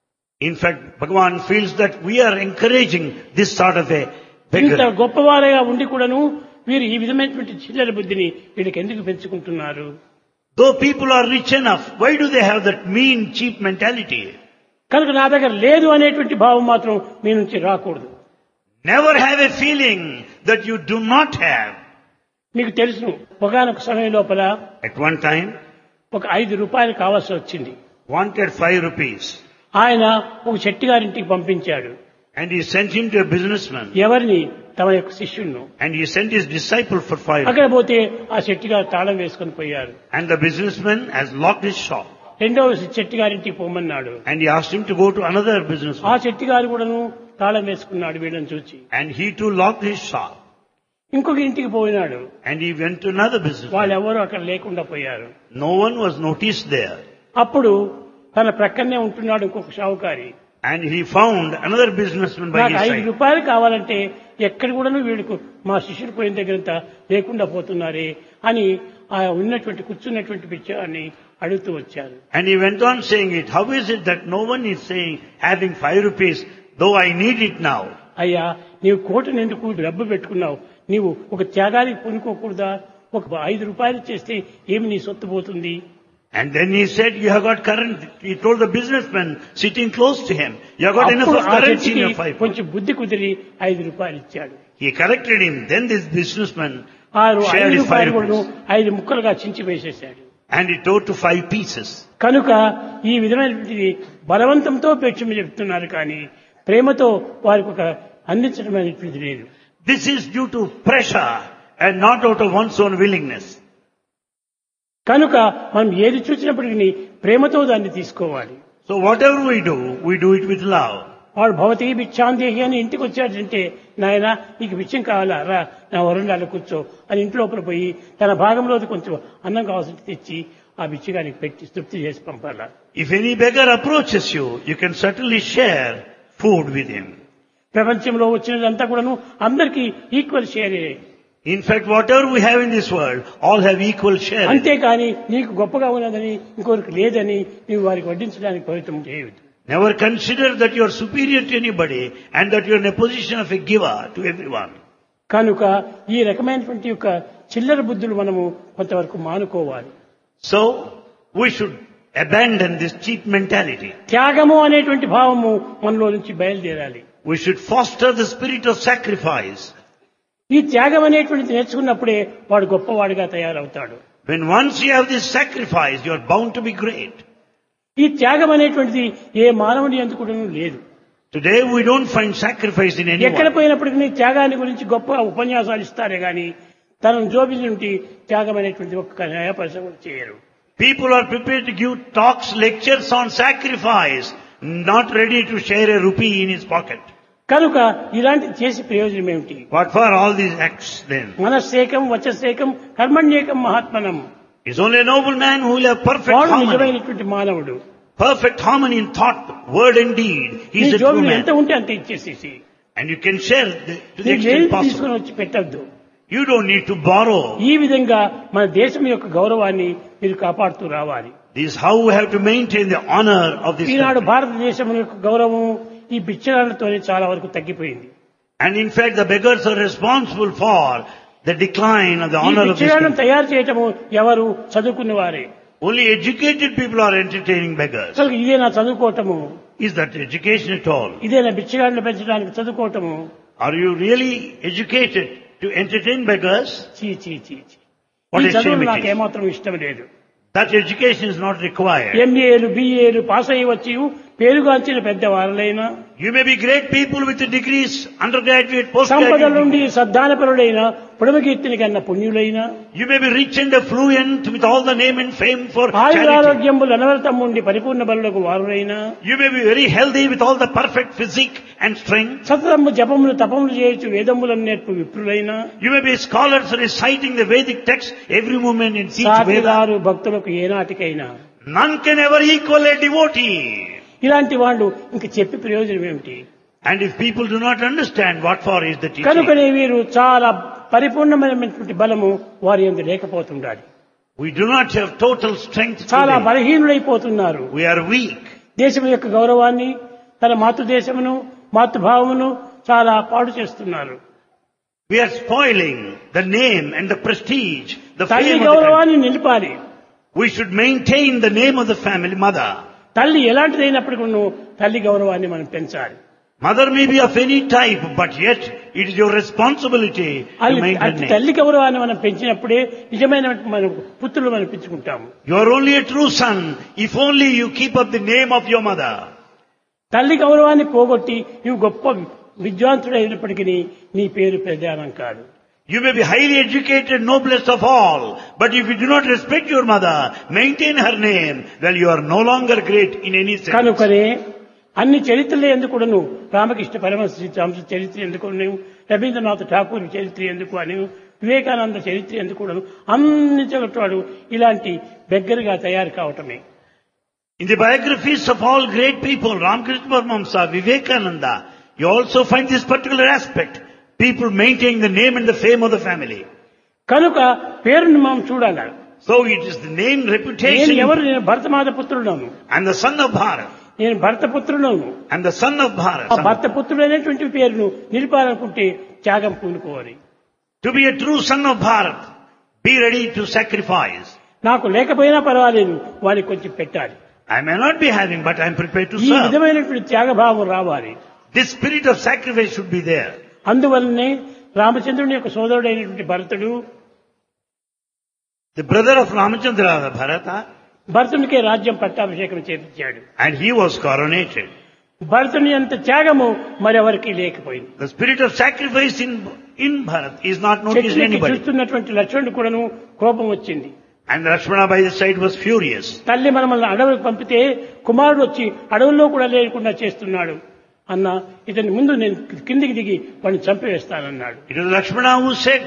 In fact, Bhagavan feels that we are encouraging this sort of a ఇంత beggar. గొప్పవారుగా ఉండి కూడాను వీరు ఈ విధమైనటువంటి చిల్లర బుద్ధిని వీళ్ళకి ఎందుకు పెంచుకుంటున్నారు Though people are rich enough, why do they have that mean, cheap mentality? కనుక నా దగ్గర లేదు అనేటువంటి భావం మాత్రం మీ నుంచి రాకూడదు Never have a feeling that you do not have. మీకు తెలుసు ఒకనొక సమయం లోపల At one time, ఒక ఐదు రూపాయలు కావాల్సి వచ్చింది wanted five rupees. ఆయన ఒక చెట్టి గారింటికి పంపించాడు And he sent him to a businessman. ఎవరిని తమ యొక్క శిష్యుణ్ణు And he sent his disciple for five అక్కడ rupees. పోతే ఆ చెట్టి గారు తాళం వేసుకొని పోయారు And the businessman has locked his shop. రెండవ చెట్టి గారింటికి పోమన్నాడు And he asked him to go to another ఆ businessman. చెట్టి గారు కూడాను తాళం వేసుకున్నాడు వీళ్ళని చూచి And he too locked his shop. ఇంకొక ఇంటికి పోయినాడు And he went to another businessman. వాళ్ళు ఎవరు అక్కడ లేకుండా పోయారు No one was noticed there. అప్పుడు తన ప్రక్కనే ఉంటున్నాడు ఇంకొక షావుకారి And he found another businessman by నాకు his ఐదు side. రూపాయలు కావాలంటే ఎక్కడ కూడాను వీడికి మా శిష్యుడు పోయిన దగ్గరంతా లేకుండా పోతున్నారే అని ఆ ఉన్నటువంటి కూర్చున్నటువంటి పిచ్చాన్ని అడుగుతూ వచ్చారు And he went on saying it. How is it that no one is saying having five rupees, though I need it now? అయ్యా నీవు కోటను ఎందుకు డబ్బు పెట్టుకున్నావు నీవు ఒక త్యాగానికి పొనుకోకూడదా ఒక ఐదు రూపాయలు చేస్తే ఏమి నీ సొత్తు పోతుంది And then he said, you have got current, he told the businessman sitting close to him, you have got enough అప్పుడు of ఆ currency in వ్యక్తికి your five. కొంచెం బుద్ధి కుదిరి ఐదు రూపాయలు ఇచ్చాడు He corrected him. Then this businessman ఆరు shared ఐదు his five రూపాయలు కూడా rupees. ఐదు ముక్కలుగా చించి వేసేశాడు And he tore to five pieces. కనుక ఈ విధమైనటువంటి బలవంతంతో పెంచమని చెప్తున్నారు కానీ ప్రేమతో వారికి ఒక అందించడం అనేటువంటిది లేదు This is due to pressure and not out of one's own willingness. కనుక మనం ఏది చూసినప్పటికీ ప్రేమతో దాన్ని తీసుకోవాలి So whatever we do, we do it with love. వాడు భవతి భిక్షాందేహి అని ఇంటికి వచ్చాడంటే నాయన నీకు బిచ్చం కావాలా రా నా వరండాలో కూర్చో అని ఇంటి లోపల పోయి తన భాగంలో కొంచెం అన్నం కావాల్సి తెచ్చి ఆ బిచ్చగానికి పెట్టి తృప్తి చేసి పంపాలా If any beggar approaches you, you can certainly share food with him. ప్రపంచంలో వచ్చినదంతా కూడాను అందరికీ ఈక్వల్ షేరే In fact, whatever we have in this world, all have equal share. in it. అంతేకాని నీకు గొప్పగా ఉన్నదని ఇంకొకరికి లేదని నీవు వారికి వడ్డించడానికి ప్రయత్నం చేయవద్దు Never consider that you are superior to anybody and that you are in a position of a giver to everyone. కనుక ఈ రకమైనటువంటి యొక్క చిల్లర బుద్ధులు మనము కొంతవరకు మానుకోవాలి So, we should abandon this cheap mentality. త్యాగము అనేటువంటి భావము మనలో నుంచి బయలుదేరాలి We should foster the spirit of sacrifice. ఈ త్యాగం అనేటువంటిది నేర్చుకున్నప్పుడే వాడు గొప్పవాడిగా తయారవుతాడు When once you have this sacrifice, you are bound to be great. ఈ త్యాగం అనేటువంటిది ఏ మానవుని ఎందుకు లేదు Today we don't find sacrifice in ఎక్కడ anyone. పోయినప్పటికీ త్యాగాన్ని గురించి గొప్ప ఉపన్యాసాలు ఇస్తారే గాని తనను జోబి నుండి త్యాగం అనేటువంటి ఒక్క న్యాయపరిశ కూడా చేయరు People are prepared to give talks, lectures on sacrifice, not ready to share a rupee in his pocket. కనుక ఇలాంటి చేసి ప్రయోజనం ఏమిటి What for all these acts then? మనస్సేకం వచస్సేకం కర్మణ్యేకం మహాత్మనం Is only a noble man who will have perfect వాడు harmony. నిజమైనటువంటి మానవుడు Perfect harmony in thought, word and deed. He నీ is the true జోబిలో ఎంత man. ఉంటే అంత ఇచ్చేసేసి And you can share the, to the నీకు ఏది extent తీసుకుని possible. వచ్చి పెట్టద్దు You don't need to borrow. ఈ విధంగా మన దేశం యొక్క గౌరవాన్ని మీరు కాపాడుతూ రావాలి This is how we have to maintain the honor of this Eenadu country. భారతదేశం యొక్క గౌరవం ఈ బిచ్చగాళ్లతోనే చాలా వరకు తగ్గిపోయింది And in fact, the beggars are responsible for the decline of the ఈ honor of this బిచ్చగాళ్ళను country. తయారు చేయటము ఎవరు చదువుకున్న వారే Only educated people are entertaining beggars. అసలు ఇదే నా చదువుకోవటము Is that education at all? ఇదే నా బిచ్చగాళ్ళని పెంచడానికి చదువుకోవటము Are you really educated to entertain beggars? చీ చీ చీ చీ What ఈ a చదువులు shame it నాకు is. ఏమాత్రం ఇష్టం లేదు That education is not required. ఎంఏలు బిఏలు పాస్ అయ్యి వచ్చి పేరుగాంచిన పెద్దవారులైనా You may be great people with the degrees, undergraduate, సంపద postgraduate. నుండి సద్దానపరుడైన పుడమకీర్తిని కన్న పుణ్యులైన You may be rich and affluent with all the name and fame for charity. ఆయురారోగ్యములు అనవరతం ఉండి పరిపూర్ణ బలులకు వారులైన You may be very healthy with all the perfect physique and strength. సతతము జపములు తపములు చేయొచ్చు వేదములను నేర్పు విప్రులైన You may be scholars reciting the Vedic text every moment and teach Veda. సాటిదారు భక్తులకు ఏనాటికైనా None can ever equal a devotee. ఇలాంటి వాళ్ళు ఇంక చెప్పి ప్రయోజనం ఏమిటి And if people do not understand what for is the teaching, కనుకనే వీరు చాలా పరిపూర్ణమైనటువంటి బలము వారి ఎందు లేకపోతుండాలి we do not have total strength చాలా today. బలహీనులైపోతున్నారు We are weak. దేశం యొక్క గౌరవాన్ని తన మాతృదేశమును మాతృభావమును చాలా పాడు చేస్తున్నారు We are spoiling the name and the prestige, the తల్లి fame of the country. గౌరవాన్ని నిలిపాలి We should maintain the name of the family mother. తల్లి ఎలాంటిదైనప్పటికీ తల్లి గౌరవాన్ని మనం పెంచాలి Mother may be of any type, but yet it is your responsibility to అది maintain అది name. తల్లి గౌరవాన్ని మనం పెంచినప్పుడే నిజమైన మన పుత్రులు మనం పెంచుకుంటాము You are only a true son if only you keep up the name of your mother. తల్లి గౌరవాన్ని పోగొట్టి నువ్వు గొప్ప విద్వాంసుడైనప్పటికీ నీ పేరు ప్రధానం కాదు You may be highly educated, noblest of all, but if you do not respect your mother, maintain her name, well, you are no longer great in any sense. కనుకనే అన్ని చరిత్రలు ఎందుకును రామకృష్ణ పరమహంస చరిత్ర ఎందుకును రవీంద్రనాథ్ ఠాకూర్ చరిత్ర ఎందుకు అని వివేకానంద చరిత్ర ఎందుకును అన్ని చోట్ల ఇలాంటి బెగ్గరగా తయారు కావటమే In the biographies of all great people, Ramakrishna Paramahamsa, Vivekananda, you also find this particular aspect. People maintain the name and the fame of the family. కనుక పేరుని మనం చూడాలి So it is the name, నేను reputation. ఎవరు నేను Bharatmata పుత్రుడున్నాను I'm the son of Bharat. నేను భరత పుత్రుడున్నాను I'm the son of Bharat. ఆ son- భర్త పుత్రుడైనటువంటి పేరును నిలిపాలనుకుంటే త్యాగం పూనుకోవాలి To be a true son of Bharat, be ready to sacrifice. నాకు లేకపోయినా పర్వాలేదు వారికి కొంచెం పెట్టాలి I may not be having, but I'm prepared to ఈ serve. విధమైనటువంటి త్యాగభావం రావాలి This spirit of sacrifice should be there. అందువల్లనే రామచంద్రుని యొక్క సోదరుడైనటువంటి భరతుడు The brother of Ramachandra, Bharata, భరతునికే రాజ్యం పట్టాభిషేకం చేపించాడు and he was coronated. భరతుని అంత త్యాగము మరెవరికి లేకపోయింది The spirit of sacrifice in, in Bharat is not noticed చెట్టుకి anybody. చూస్తున్నటువంటి లక్ష్మణుడు కూడాను కోపం వచ్చింది And Lakshmana by his side was furious. తల్లి మనల్ని అడవులకు పంపితే కుమారుడు వచ్చి అడవుల్లో కూడా లేకుండా చేస్తున్నాడు అన్న ఇతని ముందు నేను కిందికి దిగి వాడిని చంపివేస్తానన్నాడు It was Lakshmana who said,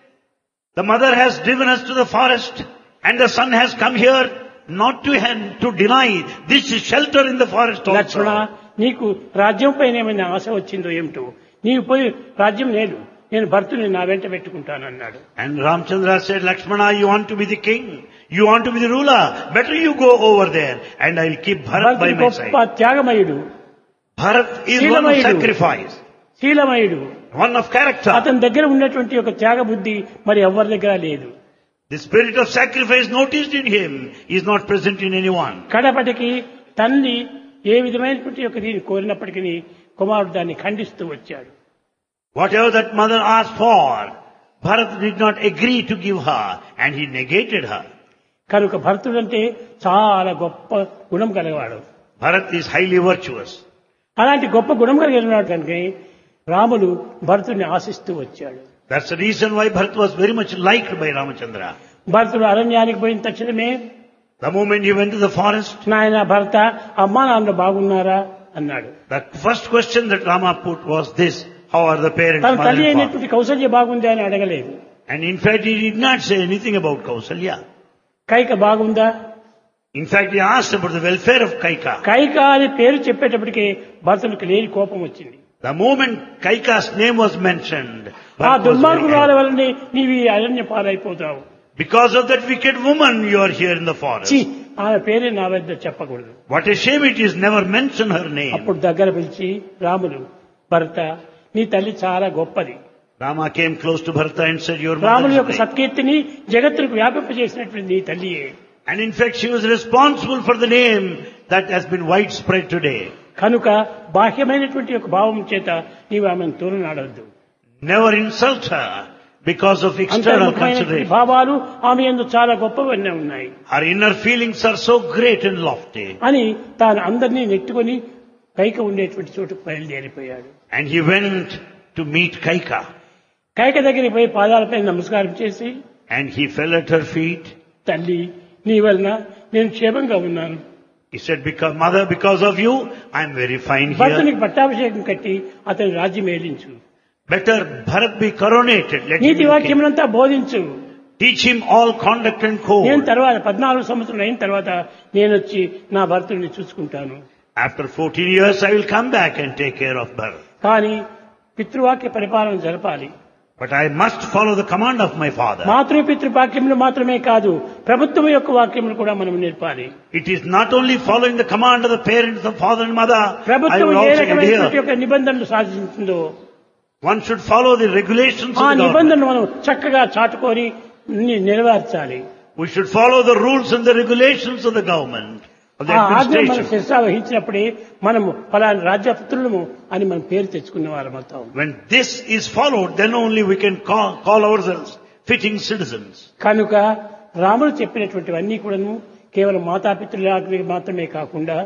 the mother has driven us to the forest and the son has come here not to, to deny this shelter in the forest Lakshmana also. నీకు రాజ్యం పైన ఏమైనా ఆశ వచ్చిందో ఏమిటో నీవు పోయి రాజ్యం లేదు నేను భర్తుని నా వెంట పెట్టుకుంటానన్నాడు And Ramchandra said, Lakshmana, you want to be the king, you want to be the ruler, better you go over there and I'll keep Bharat by భరతుడు my గొప్ప side. త్యాగమయుడు Bharat is one of శీలమయుడు. sacrifice, శీలమయుడు one of character. అతని దగ్గర ఉన్నటువంటి ఒక త్యాగ బుద్ధి మరి ఎవరి దగ్గర లేదు The spirit of sacrifice noticed in him is not present in anyone. కడపటికి తల్లి ఏ విధమైనటువంటి ఒక దీన్ని కోరినప్పటికీ కుమారుడు దాన్ని ఖండిస్తూ వచ్చాడు Whatever that mother asked for, Bharat did not agree to give her and he negated her. కనుక భరతుడంటే చాలా గొప్ప గుణం కలిగవాడు Bharat is highly virtuous. అలాంటి గొప్ప గుణం కలిగిన కనుక రాముడు భరతుడిని ఆశిస్తూ వచ్చాడు That's the reason why Bharat was very much liked by Ramachandra. భరతుడు అరణ్యానికి పోయిన తక్షణమే The moment he went to the forest, నాయన భరత అమ్మా నాన్న బాగున్నారా అన్నాడు the first question that Rama put was this, how are the parents, తన mother తల్లి and father? అయినటువంటి కౌసల్య బాగుంది అని అడగలేదు And in fact, he did not say anything about Kausalya. Kaika బాగుందా In fact, he asked about the welfare of Kaika. Kaika అని పేరు చెప్పేటప్పటికే భరతునికి లేని కోపం వచ్చింది The moment Kaika's name was mentioned, ఆ Bharat was very దుర్మార్గురాల angry. వల్లనే నీవు ఈ అరణ్య పాలైపోతావు Because of that wicked woman, you are here in the forest. ఛీ, ఆమె పేరే నా వద్ద చెప్పకూడదు What a shame it is, never mention her name. అప్పుడు దగ్గర పిలిచి రాముడు భరత నీ తల్లి చాలా గొప్పది Rama came close to Bharata and said, your రాముని mother యొక్క is great. సత్కీర్తిని జగత్తుకు వ్యాపింపజేసినటువంటి నీ తల్లియే And in fact, she was responsible for the name that has been widespread today. కనుక బాహ్యమైనటువంటి ఒక భావం చేత నీవు ఆమెను తోలనాడవద్దు Never insult her because of external అంతర్ముఖమైనటువంటి consideration. భావాలు ఆమె ఎందు చాలా గొప్పవన్నీ ఉన్నాయి Her inner feelings are so great and lofty. అని తాను అందరినీ నెట్టుకొని కైక ఉండేటువంటి చోటుకు బయలుదేరిపోయాడు And he went to meet Kaika. Kaika దగ్గరికి పోయి పాదాలపై నమస్కారం చేసి And he fell at her feet. తల్లి నీ వలన నేను క్షేమంగా ఉన్నాను He said, because, Mother, because of you, I'm very fine here. భర్తనికి పట్టాభిషేకం కట్టి అతని రాజ్యం ఏలించు Better Bharat be coronated. Let him నీతి be king. వాక్యములంతా బోధించు Teach him all conduct and నేను code. తర్వాత పద్నాలుగు సంవత్సరాలు అయిన తర్వాత నేను వచ్చి నా భర్తని చూసుకుంటాను After 14 years, I will come back and take care of Bharat. కానీ పితృవాక్య పరిపాలన జరపాలి But I must follow the command of my father. మాతృ పితృవాక్యములు మాత్రమే కాదు ప్రభుత్వం యొక్క వాక్యములు కూడా మనం నేర్పాలి It is not only following the command of the parents, the father and mother. I ప్రభుత్వం will ఏ also రకమైనటువంటి adhere. యొక్క నిబంధనలు సాధించిందో One should follow the regulations ఆ of the government. నిబంధనలు మనం చక్కగా చాటుకొని ని- నెరవేర్చాలి We should follow the rules and the regulations of the government, of the ఆ ఆజ్ఞ మనం administration. శిరసా వహించినప్పుడే మనము ఫలాని రాజ్యపుత్రులము అని మనం పేరు తెచ్చుకున్న వారం అవుతాం When this is followed, then only we can call, call ourselves fitting citizens. కనుక రాముడు చెప్పినటువంటివన్నీ కూడాను కేవలం మాతాపితృల ఆజ్ఞ మాత్రమే కాకుండా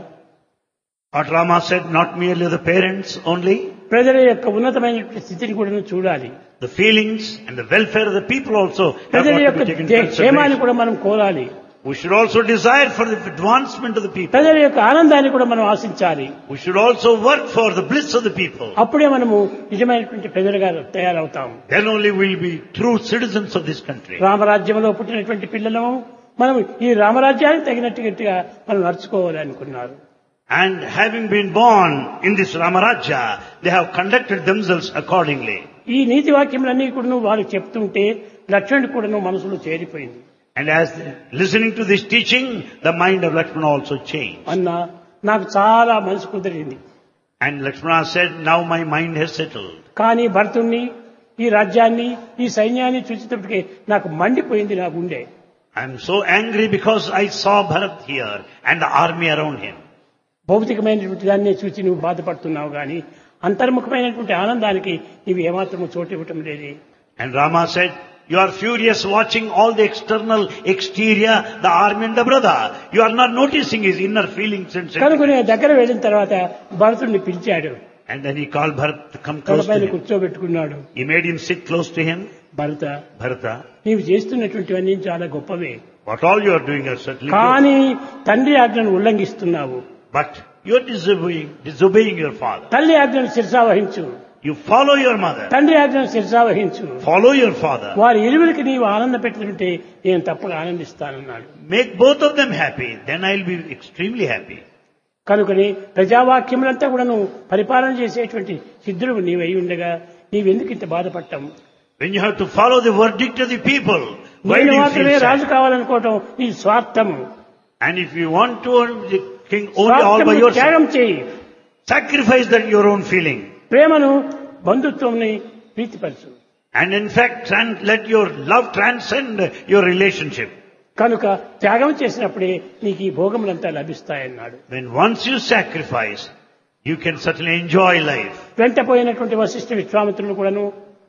What Rama said, not merely the parents only, ప్రజల యొక్క ఉన్నతమైనటువంటి స్థితిని కూడా చూడాలి the feelings and the welfare of the people also have ప్రజల got to యొక్క be taken దే- into క్షేమాన్ని consideration. కూడా మనం కోరాలి We should also desire for the advancement of the people. ప్రజల యొక్క ఆనందాన్ని కూడా మనం ఆశించాలి We should also work for the bliss of the people. అప్పుడే మనము నిజమైనటువంటి ప్రజలుగా తయారవుతాం Then only we'll be true citizens of this country. రామరాజ్యంలో పుట్టినటువంటి పిల్లలము మనం ఈ రామరాజ్యానికి తగినట్టుగా మనం నడుచుకోవాలి అనుకున్నారు And having been born in this Ramaraja, they have conducted themselves accordingly. ఈ నీతి వాక్యములన్నీ కూడా వారు చెప్తుంటే లక్ష్మణుడు కూడా మనసులో చేరిపోయింది And as listening to this teaching, the mind of Lakshmana also changed. అన్న నాకు చాలా మనసు కుదిరింది And Lakshmana said, now my mind has settled. కానీ భరతుణ్ణి ఈ రాజ్యాన్ని ఈ సైన్యాన్ని చూసేటప్పటికే నాకు మండిపోయింది నా గుండె I am so angry because I saw Bharat here and the army around him. భౌతికమైనటువంటి దాన్ని చూసి నువ్వు బాధపడుతున్నావు కానీ అంతర్ముఖమైనటువంటి ఆనందానికి నీవు ఏమాత్రము చోటు ఇవ్వటం లేదే And Rama said, you are furious watching all the external exterior, the army and the brother. You are not noticing his inner feelings and sentiments. కనుక నేను దగ్గర వెళ్ళిన తర్వాత భరతుడిని పిలిచాడు And then he called Bharat to come close to తలపైన him. కూర్చోబెట్టుకున్నాడు He made him sit close to him. Bharata Bharata, నీవు చేస్తున్నటువంటివన్నీ చాలా గొప్పవే what all you are doing are certainly good. కానీ తండ్రి ఆజ్ఞను ఉల్లంఘిస్తున్నావు But you are disobeying, disobeying your father. తల్లి ఆజ్ఞను శిరసా వహించు You follow your mother. తండ్రి ఆజ్ఞను శిరసా వహించు Follow your father. వారి ఇరువురికి నీవు ఆనంద పెట్టుకుంటే నేను తప్పగా ఆనందిస్తానన్నాడు Make both of them happy. Then I'll be extremely happy. కనుకని ప్రజావాక్యములంతా కూడా నువ్వు పరిపాలన చేసేటువంటి సిద్ధుడు నీవై ఉండగా నీవెందుకు ఇంత బాధపడటం When you have to follow the verdict of the people, why do నేను you మాత్రమే feel రాజు sad? కావాలనుకోవటం నీ స్వార్థము And if you want to earn the king only all by స్వార్థమును త్యాగం yourself, చేయి sacrifice that your own feeling. ప్రేమను బంధుత్వంని ప్రీతిపరచు And in fact, tran- let your love transcend your relationship. కనుక త్యాగం చేసినప్పుడే నీకు ఈ భోగములంతా లభిస్తాయన్నాడు When once you sacrifice, you can certainly enjoy life. వెంటపోయినటువంటి Vashishtha విశ్వామిత్రులు కూడాను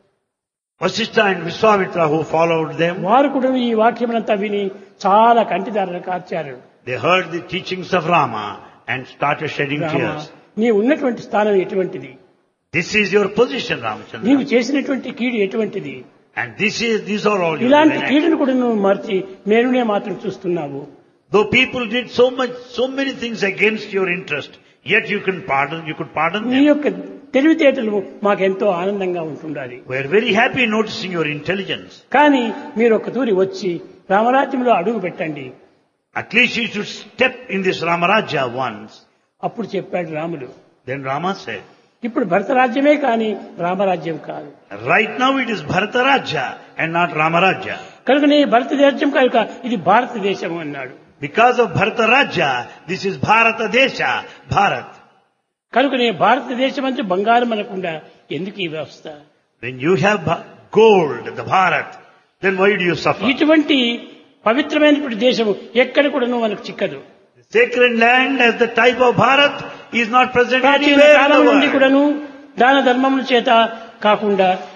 Vasishtha and Vishwamitra who followed them, వారు కూడా ఈ వాక్యములంతా విని చాలా కంటిదారులు కార్చారు they heard the teachings of Rama and started shedding Rama, tears. నీ ఉన్నటువంటి స్థానం ఎటువంటిది This is your position, Ramachandra. నీవు చేసినటువంటి కీడు ఎటువంటిది And this is, these are all your ఇలాంటి actions. కీడును కూడా నువ్వు మర్చి మేలునే మాత్రం చూస్తున్నావు Though people did so much, so many things against your interest, yet you can pardon, you could pardon నీ them. యొక్క తెలివితేటలు మాకెంతో ఆనందంగా ఉంటుండాలి We are very happy noticing your intelligence. కానీ మీరు ఒక తూరి వచ్చి రామరాజ్యంలో అడుగు పెట్టండి At least you should step in this Ramaraja once. అప్పుడు చెప్పాడు రాముడు Then Rama said, ఇప్పుడు భరతరాజ్యమే కానీ రామరాజ్యం కాదు right now it is Bharataraja and not Ramaraja. కనుక నీ భరతదేశం కనుక ఇది భారతదేశం అన్నాడు Because of Bharataraja, this is Bharata Desha, Bharat. కనుక నీ భారతదేశం అంటే బంగారం అనకుండా ఎందుకు ఈ వ్యవస్థ When you have Bha- gold, the Bharat, then why do you suffer? ఇటువంటి పవిత్రమైనటువంటి దేశము ఎక్కడ కూడా మనకు చిక్కదు The sacred land as the type of Bharat is not present ప్రాచీన anywhere in కాలం the నుండి world. కూడాను దాన ధర్మముల చేత కాకుండా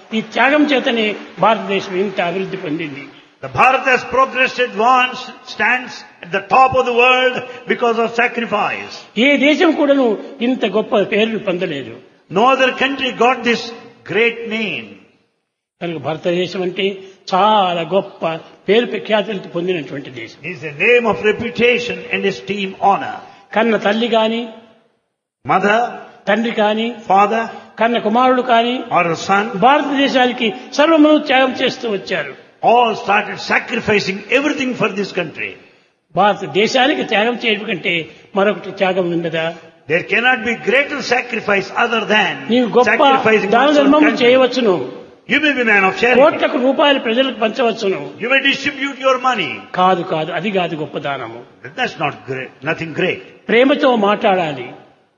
ఈ త్యాగం చేతనే భారతదేశం ఇంత అభివృద్ధి పొందింది The Bharat has progressed, advanced, stands at the top of the world because of sacrifice. ఏ దేశం కూడాను ఇంత గొప్ప పేరును పొందలేదు No other country got this great name. కనుక భారతదేశం అంటే చాలా గొప్ప పేరు ప్రఖ్యాతులతో పొందినటువంటి దేశం It is a name of reputation and esteem, honor. కన్న తల్లి కాని Mother, తండ్రి కాని father, కన్న కుమారుడు కాని or a son భారతదేశానికి సర్వమును త్యాగం చేస్తూ వచ్చారు all started sacrificing everything for this country. భారతదేశానికి త్యాగం చేయడం కంటే మరొకటి త్యాగం ఉన్నదా There cannot be greater sacrifice other than నీవు గొప్ప sacrificing దాన one's own ధర్మము country. చేయవచ్చును You may be man of charity. కోట్లకు రూపాయలు ప్రజలకు పంచవచ్చును You may distribute your money. కాదు కాదు అది కాదు గొప్ప దానము But that's not great, nothing great. ప్రేమతో మాట్లాడాలి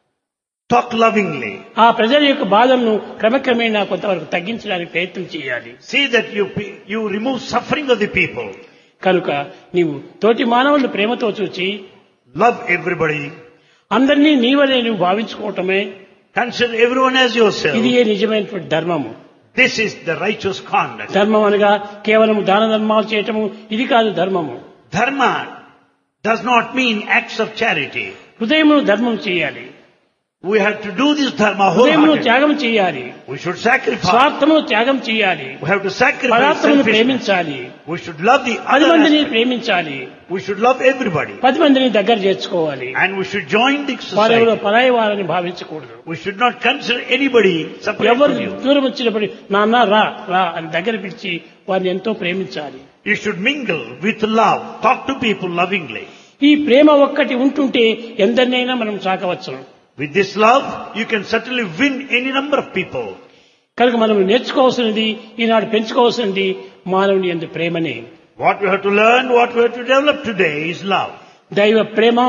Talk lovingly. ఆ ప్రజల యొక్క బాధలను క్రమక్రమేణా కొంతవరకు తగ్గించడానికి ప్రయత్నం చేయాలి See that you, pe- you remove suffering of the people. కనుక నీవు తోటి మానవులను ప్రేమతో చూచి Love everybody. అందరినీ నీవనే నువ్వు భావించుకోవటమే Consider everyone as yourself. ఇది ఏ నిజమైనటువంటి ధర్మము This is the righteous conduct. ధర్మం అనగా కేవలం దాన ధర్మాలు చేయటము ఇది కాదు ధర్మము Dharma does not mean acts of charity. హృదయమును ధర్మం చేయాలి We have to do this dharma హృదయమును wholeheartedly. త్యాగం చేయాలి We should sacrifice. స్వార్థమును త్యాగం చేయాలి We have to sacrifice పదార్థమును selfishness. ప్రేమించాలి We should love the పది other మందిని aspect. ప్రేమించాలి We should love everybody. పది మందిని దగ్గర చేర్చుకోవాలి And we should join the వారెవరో society. పరాయి వారని భావించకూడదు We should not consider anybody separate ఎవరు from you. దూరం వచ్చినప్పుడు నాన్న రా రా అని దగ్గర పిలిచి వారిని ఎంతో ప్రేమించాలి You should mingle with love. Talk to people lovingly. ఈ ప్రేమ ఒక్కటి ఉంటుంటే ఎందరినైనా మనం సాకవచ్చును With this love, you can certainly win any number of people. కనుక మనం నేర్చుకోవాల్సినది ఈనాడు పెంచుకోవాల్సినది మానవుని ఎందు ప్రేమనే What we have to learn, what we have to develop today is love. దైవ ప్రేమ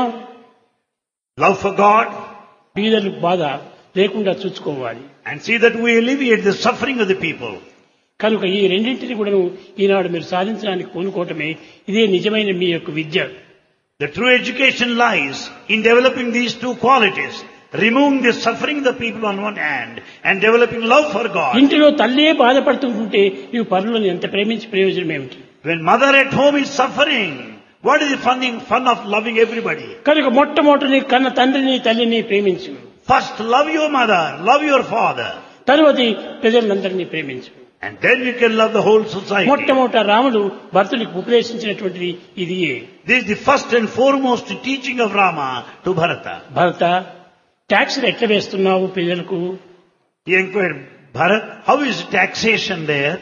Love for God బీదలు బాధ లేకుండా చూసుకోవాలి and see that we alleviate the suffering of the people. కనుక ఈ రెండింటిని కూడా ఈనాడు మీరు సాధించడానికి పూనుకోవటమే ఇదే నిజమైన మీ యొక్క విద్య The true education lies in developing these two qualities. Removing the suffering of the people on one hand and developing love for God. ఇంటిలో తల్లే బాధపడుతుంటుంటే నీవు పనులను ఎంత ప్రేమించి ప్రయోజనం ఏమిటి When mother at home is suffering, what is the fun, fun of loving everybody? కనుక మొట్టమొదటి కన్న తండ్రిని తల్లిని ప్రేమించు First love your mother, love your father, తరువాతి ప్రజలందరినీ ప్రేమించు and then you can love the whole society. మొట్టమొదట రాముడు భర్తునికి ఉపదేశించినటువంటిది ఇదియే This is the first and foremost teaching of Rama to Bharata. భరత ట్యాక్స్లు ఎట్లా వేస్తున్నావు ప్రజలకు He inquired, Bharat, how is taxation there?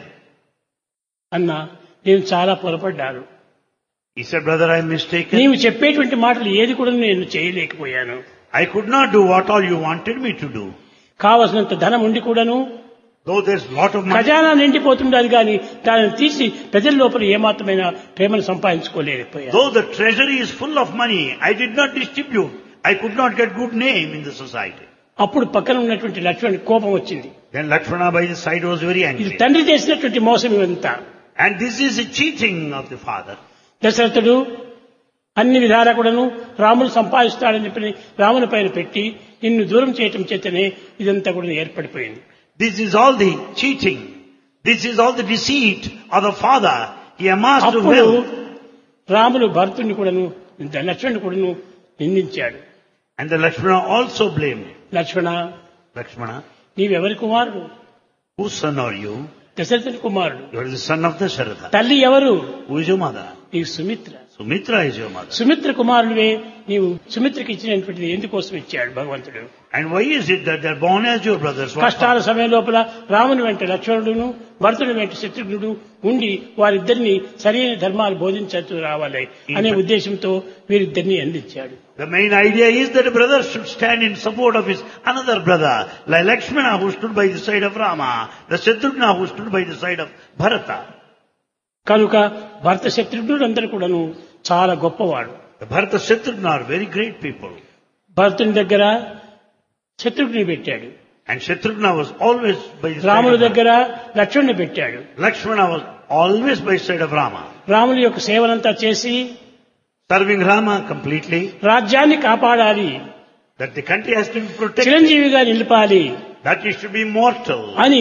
అన్న నేను చాలా పొరపడ్డాను He said, brother, I am mistaken. నీవు చెప్పేటువంటి మాటలు ఏది కూడా నేను చేయలేకపోయాను I could not do what all you wanted me to do. కావలసినంత ధనం ఉండి కూడాను Though there's lot of money, ఖజానా నిండిపోతుండదు కానీ దానిని తీసి ప్రజల లోపల ఏమాత్రమైన ప్రేమను సంపాదించుకోలేకపోయాను though the treasury is full of money, I did not distribute. I could not get good name in the society. అప్పుడు పక్కన ఉన్నటువంటి లక్ష్మణ్ కోపం వచ్చింది Then Lakshmana by his side was very ఇది angry. తండ్రి చేసినటువంటి మోసం ఇదంతా And this is a cheating of the father. దశరథుడు అన్ని విధాలా కూడాను రాముడు సంపాదిస్తాడని చెప్పి రాముని పైన పెట్టి నిన్ను దూరం చేయటం చేతనే ఇదంతా కూడా ఏర్పడిపోయింది This is all the cheating. This is all the deceit of the father. He amassed అప్పుడు wealth. రాములు భరతుడిని కూడాను లక్ష్మణుని కూడాను నిందించాడు And the Lakshmana also blamed him. Lakshmana Lakshmana, నీవెవరి కుమారుడు whose son are you? దశరథుని కుమారుడు You are the son of Dasharatha. తల్లి ఎవరు Who is your mother? నీవు Sumitra Sumitra is your mother. Sumitra కుమారుడివే నీవు సుమిత్రకి ఇచ్చినటువంటిది ఎందుకోసం ఇచ్చాడు భగవంతుడు And why is it that they're born as your brothers? What కష్టాల సమయం లోపల రాముని వెంట లక్ష్మణుడును భరతుని వెంట శత్రుఘ్నుడు ఉండి వారిద్దరిని సరైన ధర్మాలు బోధించచ్చు రావాలి అనే ఉద్దేశంతో వీరిద్దరిని అందించాడు The main idea is that a brother should stand in support of his another brother, like Lakshmana who stood by the side of Rama, the Shatrughna who stood by the side of Bharata. కనుక భరత శత్రుఘ్నుడు అందరూ కూడాను చాలా గొప్పవాడు The Bharata Shatrughna are very great people. భరతుని దగ్గర శత్రుఘ్ని పెట్టాడు And Shatrughna was always by the side రాముడి of Rama. దగ్గర లక్ష్మణ్ణి పెట్టాడు Lakshmana was always by the side of Rama. రాముని యొక్క సేవనంతా చేసి Serving Rama completely, రాజ్యాన్ని కాపాడాలి that the country has to be protected, చిరంజీవిగా నిలపాలి that he should be mortal. అని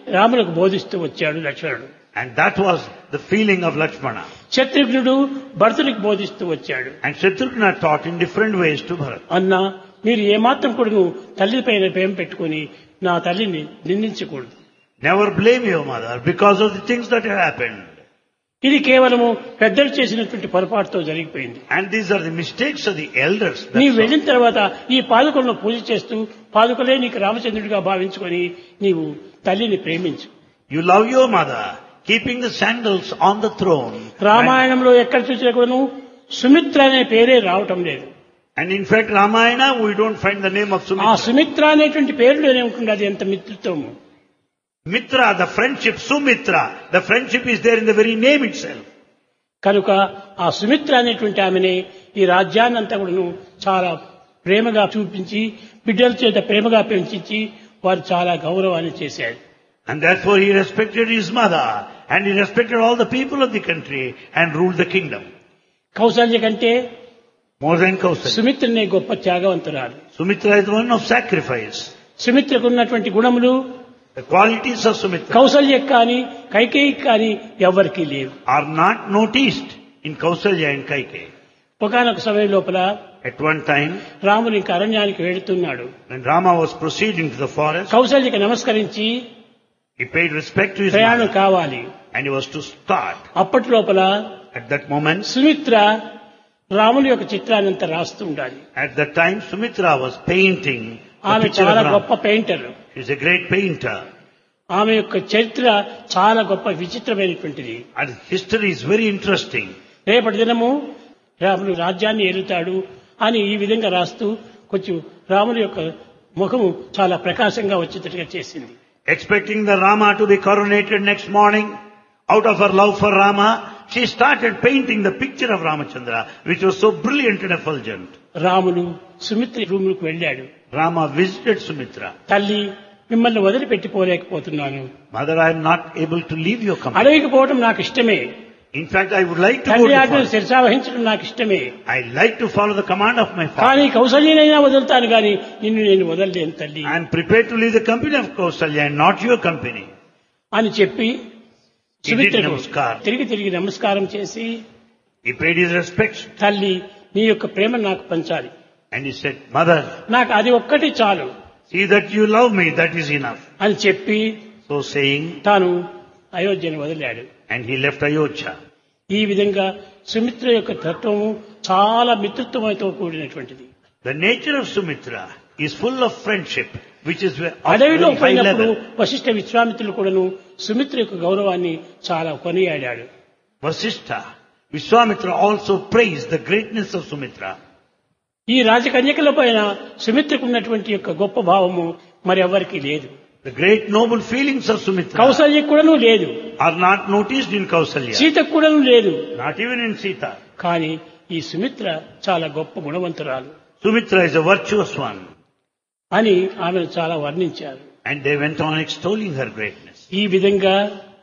రాములకు బోధిస్తూ వచ్చాడు లక్ష్మణుడు And that was the feeling of Lakshmana. శత్రుఘ్నుడు భరతునికి బోధిస్తూ వచ్చాడు And Shatrugna taught in different ways to Bharat. అన్నా మీరు ఏమాత్రం కూడా తల్లి పైన ప్రేమ పెట్టుకుని నా తల్లిని నిందించకూడదు Never blame your mother because of the things that have happened. ఇది కేవలము పెద్దలు చేసినటువంటి పొరపాటుతో జరిగిపోయింది And these are the mistakes of the elders. That's నీవు all. వెళ్ళిన తర్వాత ఈ పాదుకలను పూజ చేస్తూ పాదుకలే నీకు రామచంద్రుడిగా భావించుకొని నీవు తల్లిని ప్రేమించు You love your mother, keeping the sandals on the throne. రామాయణంలో ఎక్కడ చూసినా కూడాను సుమిత్ర అనే పేరే రావటం లేదు And in fact, Ramayana, we don't find the name of ఆ Sumitra. సుమిత్ర అనేటువంటి పేరులోనే ఉంటుంది అది ఎంత మిత్రత్వము Mitra, the friendship, Sumitra, the friendship is there in the very name itself. కనుక ఆ సుమిత్ర అనేటువంటి ఆమెనే ఈ రాజ్యాన్ని అంతా కూడాను చాలా ప్రేమగా చూపించి బిడ్డల చేత ప్రేమగా పెంచి వారు చాలా గౌరవాన్ని చేశారు And therefore he respected his mother and he respected all the people of the country and ruled the kingdom. Kaushalya కంటే More than Kausalya. సుమిత్రనే గొప్ప త్యాగవంతురాలు Sumitra is one of sacrifice. సుమిత్రకు ఉన్నటువంటి గుణములు The qualities of Sumitra కౌసల్యకు కానీ కైకేయికి కానీ ఎవ్వరికీ లేవు are not noticed in Kausalya and Kaikeyi. ఒకనొక సమయం లోపల At one time, రాముని ఇంక అరణ్యానికి వెళుతున్నాడు when Rama was proceeding to the forest, కౌసల్యకి నమస్కరించి he paid respect to his ప్రయాణం mother కావాలి and he was to start. అప్పటి లోపల At that moment, సుమిత్ర రాముని యొక్క చిత్రాన్ని అంతా రాస్తూ ఉండాలి at that time, Sumitra was painting the ఆమె picture చాలా of గొప్ప Rama. Painter She's a great painter. ఆమె యొక్క చరిత్ర చాలా గొప్ప విచిత్రమైనటువంటిది And history is very interesting. రేపటి దినము రాముడు రాజ్యాన్ని ఏలుతాడు అని ఈ విధంగా రాస్తూ కొంచెం రాముని యొక్క ముఖము చాలా ప్రకాశంగా వచ్చేటట్టుగా చేసింది Expecting the Rama to be coronated next morning, out of her love for Rama, she started painting the picture of Ramachandra, which was so brilliant and effulgent. రాముడు సుమిత్ర రూములకు వెళ్ళాడు Rama visited Sumitra. తల్లి మిమ్మల్ని వదిలిపెట్టిపోలేకపోతున్నాను Mother, I am not able to leave your company. అడవికి పోవటం నాకు ఇష్టమే In fact, I would like to go తండ్రి to ఆజ్ఞను forest. శిరసావహించడం నాకు ఇష్టమే I like to follow the command of my father. కానీ కౌసల్యనైనా వదులుతాను కానీ నిన్ను నేను వదలలేను తల్లి I am prepared to leave the company of Kausalya and not your company. అని చెప్పి He did సుమిత్రకు నమస్కారం. తిరిగి తిరిగి నమస్కారం చేసి He paid his respects తల్లి నీ యొక్క ప్రేమ నాకు పంచాలి and he said, Mother, నాకు అది ఒక్కటి చాలు see that you love me, that is enough. అని చెప్పి So saying, తాను అయోధ్యను వదిలాడు and he left Ayodhya. ఈ విధంగా సుమిత్ర యొక్క తత్వము చాలా మిత్రత్వంతో కూడినటువంటిది The nature of Sumitra is full of friendship, which is of అడవిలో very high పోయినప్పుడు level. వశిష్ఠ విశ్వామిత్రులు కూడాను సుమిత్ర యొక్క గౌరవాన్ని చాలా కొనియాడాడు Vasishtha, Vishwamitra also praised the greatness of Sumitra. ఈ రాజకన్యకల పైన సుమిత్రకు ఉన్నటువంటి యొక్క గొప్ప భావము మరి ఎవరికి లేదు The great noble feelings of Sumitra కౌసల్యకు కూడాను లేదు are not noticed in Kausalya, సీతకు కూడాను లేదు not even in Sita. కానీ ఈ సుమిత్ర చాలా గొప్ప గుణవంతురాలు Sumitra is a virtuous one, అని ఆమెను చాలా వర్ణించారు and they went on extolling her greatness. ఈ విధంగా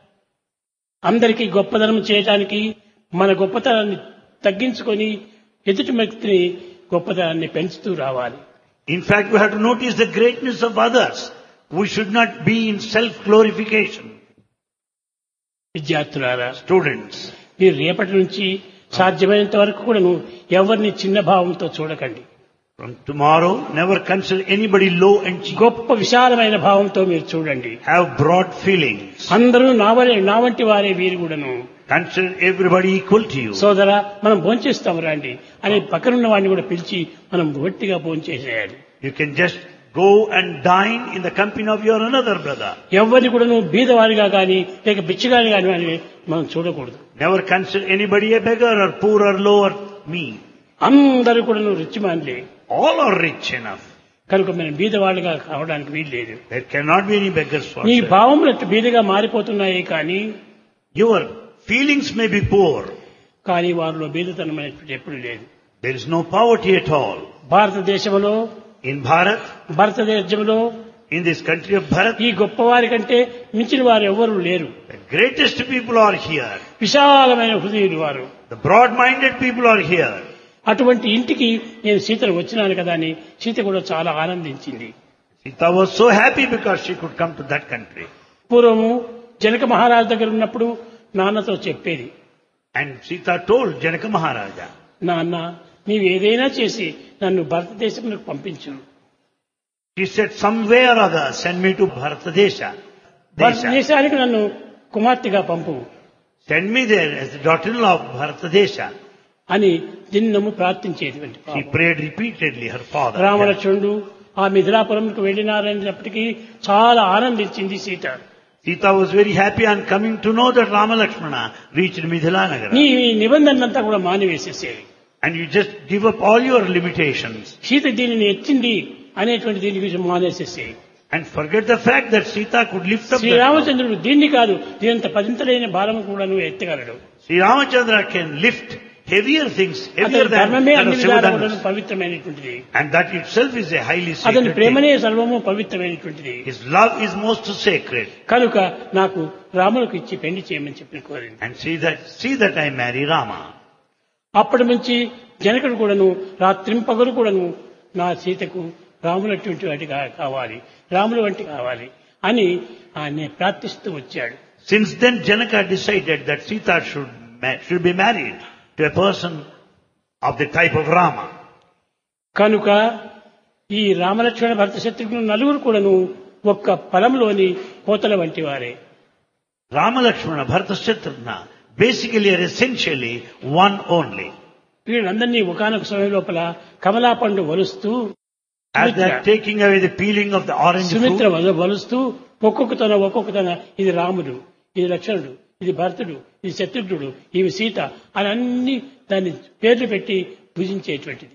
అందరికీ గొప్పదనం చేయటానికి మన గొప్పతనాన్ని తగ్గించుకొని ఎదుటి వ్యక్తిని గొప్పతనాన్ని పెంచుతూ రావాలి In fact, we have to notice the greatness of others. We should not be in self-glorification. విద్యార్థులారా Students, మీరు రేపటి నుంచి సాధ్యమైనంత వరకు కూడాను ఎవరిని చిన్న భావంతో చూడకండి from tomorrow, never consider anybody low and cheap. గొప్ప విశాలమైన భావంతో మీరు చూడండి Have broad feelings. అందరూ నా వలే నా వంటి వారే వీరు కూడాను Consider everybody equal to you. సోదరా మనం భోంచేస్తాం రండి అని పక్కనున్న వాడిని కూడా పిలిచి మనం గట్టిగా భోంచేసేయాలి You can just go and dine in the company of your another brother. ఎవరిని కూడా నువ్వు బీదవాడిగా కానీ లేక బిచ్చగాని కానీ అని మనం చూడకూడదు Never consider anybody a beggar or poor or low or mean. అందరూ కూడా నువ్వు రిచ్చిమాన్లే All are rich enough. కనుక మనం బీదవాళ్ళుగా కావడానికి వీలు లేదు There cannot be any beggars for నీ sale. భావములు అట్లా బీదగా మారిపోతున్నాయి కానీ Your feelings may be poor. కానీ వారిలో బీదతనం అనేటువంటి ఎప్పుడు లేదు There is no poverty at all. భారతదేశంలో In Bharat, భారతదేశంలో in this country of Bharat, ఈ గొప్పవారి కంటే మించిన వారు ఎవరు లేరు the greatest people are here. విశాలమైన హృదయులు వారు The broad-minded people are here. అటువంటి ఇంటికి నేను సీతను వచ్చినాను కదా అని సీత కూడా చాలా ఆనందించింది Sita was so happy because she could come to that country. పూర్వము జనక మహారాజు దగ్గర ఉన్నప్పుడు నాన్నతో చెప్పేది And Sita told Janaka Maharaja, నాన్న నీవు ఏదైనా చేసి నన్ను భారతదేశంలోకి పంపించు she said, some way or other, send me to Bharatadesha. Desha. భారతదేశానికి నన్ను కుమార్తెగా పంపు Send me there as the daughter-in-law of Bharatadesha. అని దిన్నము ప్రార్థించేటువంటి She పాపం. prayed repeatedly, her father. రామలక్ష్మణుడు ఆ మిథిలాపురంకు వెళ్ళినారనేటప్పటికీ చాలా ఆనందించింది Sita Sita was very happy on coming to know that Rama Lakshmana reached Mithila Nagara. నీ నిబంధనంతా కూడా మానివేసేసేవి And you just give up all your limitations Sita దీనిని ఎత్తింది అనేటువంటి దీని గురించి మానేసేసేవి and forget the fact that Sita could lift up that. శ్రీరామచంద్రుడు దీన్ని కాదు దీనంత పదింతలైన భారం కూడా నువ్వు ఎత్తగలడు Sri Ramachandra can lift heavier things, heavier అతని than, ధర్మమే than అన్ని a విధాలు కూడా Shivadana. పవిత్రమైనటువంటిది And that itself is a highly అతని sacred thing. ప్రేమనే సర్వము పవిత్రమైనటువంటిది His love is most sacred. కనుక నాకు రాములకు ఇచ్చి పెళ్లి చేయమని చెప్పి కోరింది And see that, see that I marry Rama. అప్పటి నుంచి జనకుడు కూడాను రాత్రింపగలు కూడాను నా సీతకు రాములటువంటి వాటి కా- కావాలి రాముల వంటి కావాలి అని ఆయన ప్రార్థిస్తూ వచ్చాడు Since then, Janaka decided that Sita should, ma- should be married to a person of the type of Rama. కనుక ఈ రామలక్ష్మణ భరత శత్రుఘ్నులు నలుగురు కూడాను ఒక్క ఫలంలోని కోతల వంటి వారే Rama Lakshmana, Bharata Shatrugna, basically are essentially one only. వీళ్ళందరినీ ఒకనొక సమయం లోపల కమలా పండు వలుస్తూ As they Sumitra are taking away the peeling of the orange Sumitra fruit, వల- వలుస్తూ ఒక్కొక్క తన ఒక్కొక్క తన ఇది రాముడు ఇది లక్ష్మణుడు ఇది భరతుడు ఇది శత్రుఘ్నుడు ఇవి సీత అని అన్ని దాన్ని పేర్లు పెట్టి భుజించేటువంటిది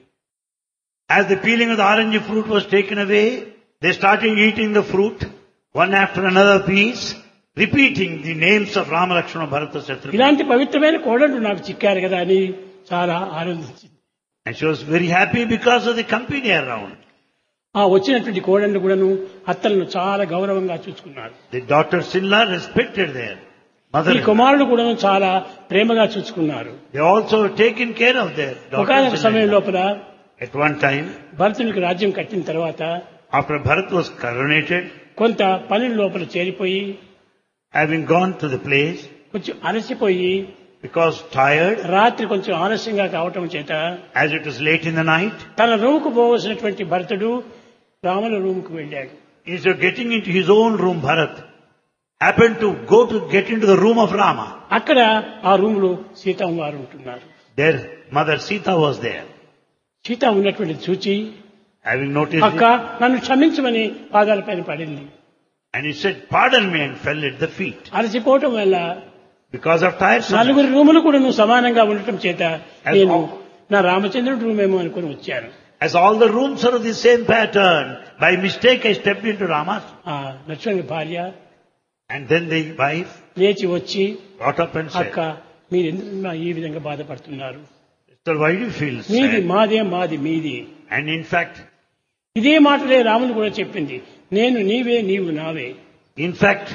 as the peeling of the orange fruit was taken away, they started eating the fruit, one after another piece, repeating the names of Rama Lakshmana Bharata Shatrugna. ఇలాంటి పవిత్రమైన కోడళ్ళు నాకు చిక్కారు కదా అని చాలా ఆనందించింది And she was very happy because of the company around. ఆ వచ్చినటువంటి కోడళ్ళు కూడాను అత్తలను చాలా గౌరవంగా చూసుకున్నారు The daughters-in-law respected their ఈ mother. కుమారుడు కూడాను చాలా ప్రేమగా చూసుకున్నారు They also taken care of their ఒకనొక సమయం daughters. లోపల At one time, భరతునికి రాజ్యం కట్టిన తర్వాత after Bharat was coronated, కొంత పనుల లోపల చేరిపోయి having gone to the place, కొంచెం అలసిపోయి because tired, రాత్రి కొంచెం ఆలస్యంగా కావటం చేత as it was late in the night, తన రూముకు పోవలసినటువంటి భరతుడు రాముల రూముకు వెళ్ళాడు instead of getting into his own room, Bharat happened to go to get into the room of Rama. అక్కడ ఆ రూములో సీతం వారు ఉంటున్నారు Their mother Sita was there. Sita ఉన్నటువంటి చూచి Having noticed అక్క it, నన్ను క్షమించమని పాదాలపైన పడింది and he said, pardon me and fell at the feet. అలసిపోవటం వల్ల Because of tiredness. నలుగురు రూములు కూడా నువ్వు సమానంగా ఉండటం చేత As నేను all- నా రామచంద్రుడి రూమేమో అనుకుని వచ్చాను As all the rooms are of the same pattern, by mistake I stepped into Rama's. ఆ లక్ష్మణుడి భార్య And then the wife లేచి వచ్చి got up and అక్క said, మీరు ఎందుకు నా ఈ విధంగా బాధపడుతున్నారు Sister, why do you feel మీది sad? మాదే మాది మీది And in fact, ఇదే మాటలే రాముడు కూడా చెప్పింది నేను నీవే నీవు నావే in fact,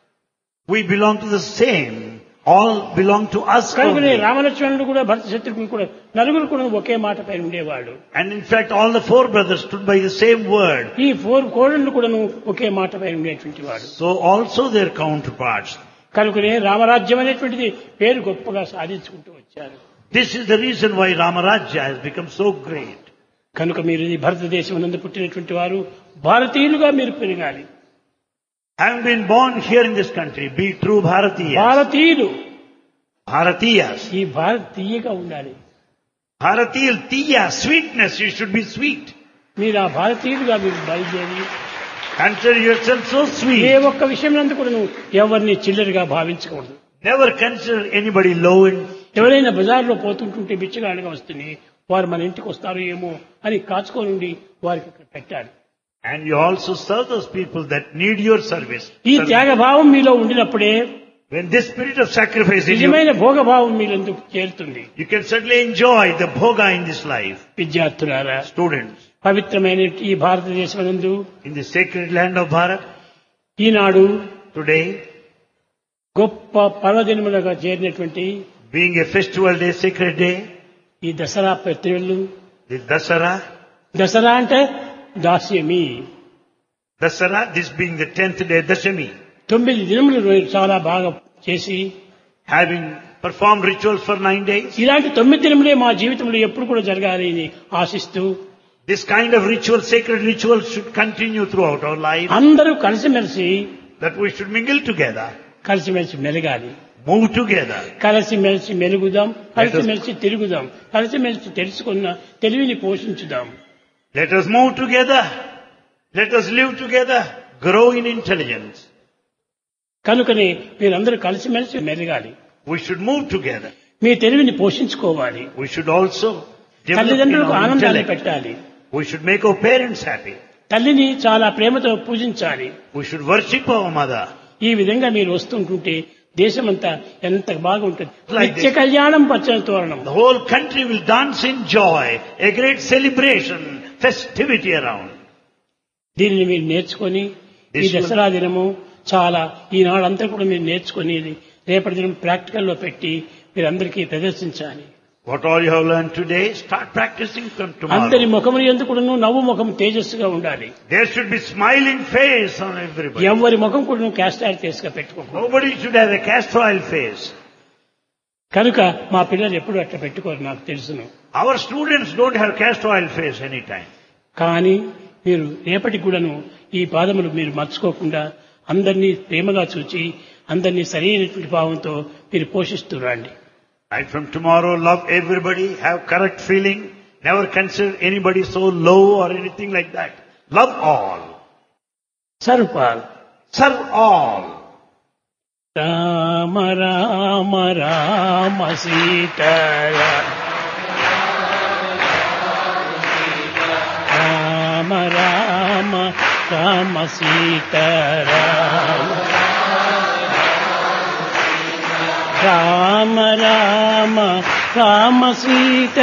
we belong to the same. All belong to us కనుకనే only. రామలక్ష్మణుడు కూడా భరత శత్రుఘ్నుడు కూడా నలుగురు కూడా ఒకే మాట పైన ఉండేవాడు And in fact, all the four brothers stood by the same word. ఈ ఫోర్ కోడళ్ళు కూడా ఒకే మాట పైన ఉండేటువంటి వాడు So also their counterparts. కనుకనే రామరాజ్యం అనేటువంటిది పేరు గొప్పగా సాధించుకుంటూ వచ్చారు This is the reason why Ramarajya has become so great. కనుక మీరు ఈ భారతదేశం నందు పుట్టినటువంటి వారు భారతీయులుగా మీరు పెరగాలి Having been born here in this country, be true Bharatiyas. భారతీయులు Bharatiyas. ఈ భారతీయగా ఉండాలి Bharatiyal tiya, sweetness, you should be sweet. మీరు ఆ భారతీయులుగా మీరు బయలుదేరి Consider yourself so ఏ sweet. ఒక్క విషయం నందు కూడా నువ్వు ఎవరిని చిల్లరగా భావించకూడదు Never consider anybody low in. ఎవరైనా బజార్లో పోతుంటుంటే బిచ్చగాడిగా వస్తుంది వారు మన ఇంటికి వస్తారు ఏమో అని కాచుకొని ఉండి వారికి అక్కడ పెట్టాలి And you also serve those people that need your service. ఈ త్యాగభావం మీలో ఉండినప్పుడే When this spirit of sacrifice in you, నిజమైన భోగభావం మీరెందుకు చేరుతుంది you can certainly enjoy the bhoga in this life. విద్యార్థులారా Students, పవిత్రమైన ఈ భారతదేశం నందు in the sacred land of Bharat, Eenadu today, గొప్ప పర్వదినములుగా చేరినటువంటి being a festival day, sacred day, ఈ దసరా ప్రతిళ్ళు the Dasara, దసరా అంటే దాస్యమి Dasara, this being the tenth day, Dashami. తొమ్మిది దినములు రో- చాలా బాగా చేసి having performed rituals for nine days. ఇలాంటి తొమ్మిది దినములే మా జీవితంలో ఎప్పుడు కూడా జరగాలి అని ఆశిస్తూ This kind of ritual, sacred rituals should continue throughout our life, అందరూ కలిసిమెలిసి that we should mingle together, కలిసిమెలిసి మెలగాలి move together, కలిసిమెలిసి మెలుగుదాం కలిసిమెలిసి తిరుగుదాం కలిసిమెలిసి తెలుసుకున్న తెలివిని పోషించుదాం let us move together, let us live together, grow in intelligence. కనుకనే మీరందరూ కలిసిమెలిసి మెలగాలి We should move together. మీ తెలివిని పోషించుకోవాలి We should also develop in తల్లిదండ్రులకు our ఆనందాన్ని intellect. పెట్టాలి We should make our parents happy. తల్లిని చాలా ప్రేమతో పూజించాలి We should worship our mother. ఈ విధంగా మీరు వస్తుంటుంటే దేశమంతా ఎంత బాగుంటుంది Like నిత్య కళ్యాణం పచ్చని తోరణం The whole country will dance in joy, a great celebration, festivity around. దీనిని మీరు నేర్చుకొని ఈ This will- దసరా దినము చాలా ఈనాడంతా కూడా మీరు నేర్చుకొని ఇది రేపటి దినం ప్రాక్టికల్లో పెట్టి మీరందరికీ ప్రదర్శించాలి What all you have learned today, start practicing from అందరి tomorrow. ముఖములు ఎందుకు కూడాను నవ్వు ముఖం తేజస్సుగా ఉండాలి There should be smiling face on everybody. ఎవరి ముఖం కూడా క్యాస్టార్ ఫేస్గా పెట్టుకోకూడదు Nobody should have a castor oil face. కనుక మా పిల్లలు ఎప్పుడు అట్లా పెట్టుకోరు నాకు తెలుసును Our students don't have castor oil face anytime. కానీ మీరు రేపటికి కూడాను ఈ పాదములు మీరు మర్చుకోకుండా అందరినీ ప్రేమగా చూచి అందరినీ సరైనటువంటి భావంతో మీరు పోషిస్తూ రండి Right from tomorrow, love everybody, have correct feeling, never consider anybody so low or anything like that. Love all. సర్పాల్ Serve all. Rama Rama Rama Sita Rama Rama Rama Sita Rama Rama Rama Sita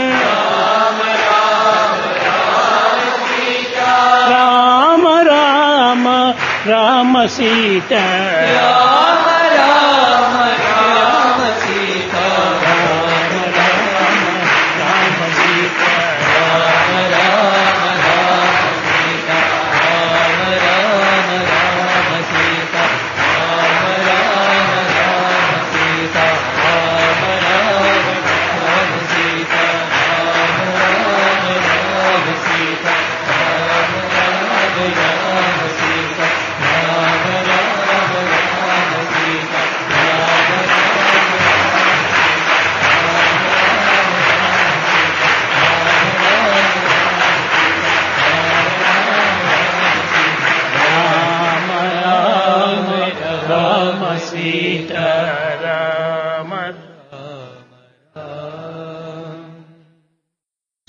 Rama Rama Rama Sita Rama Sita Rama Rama Rama Sita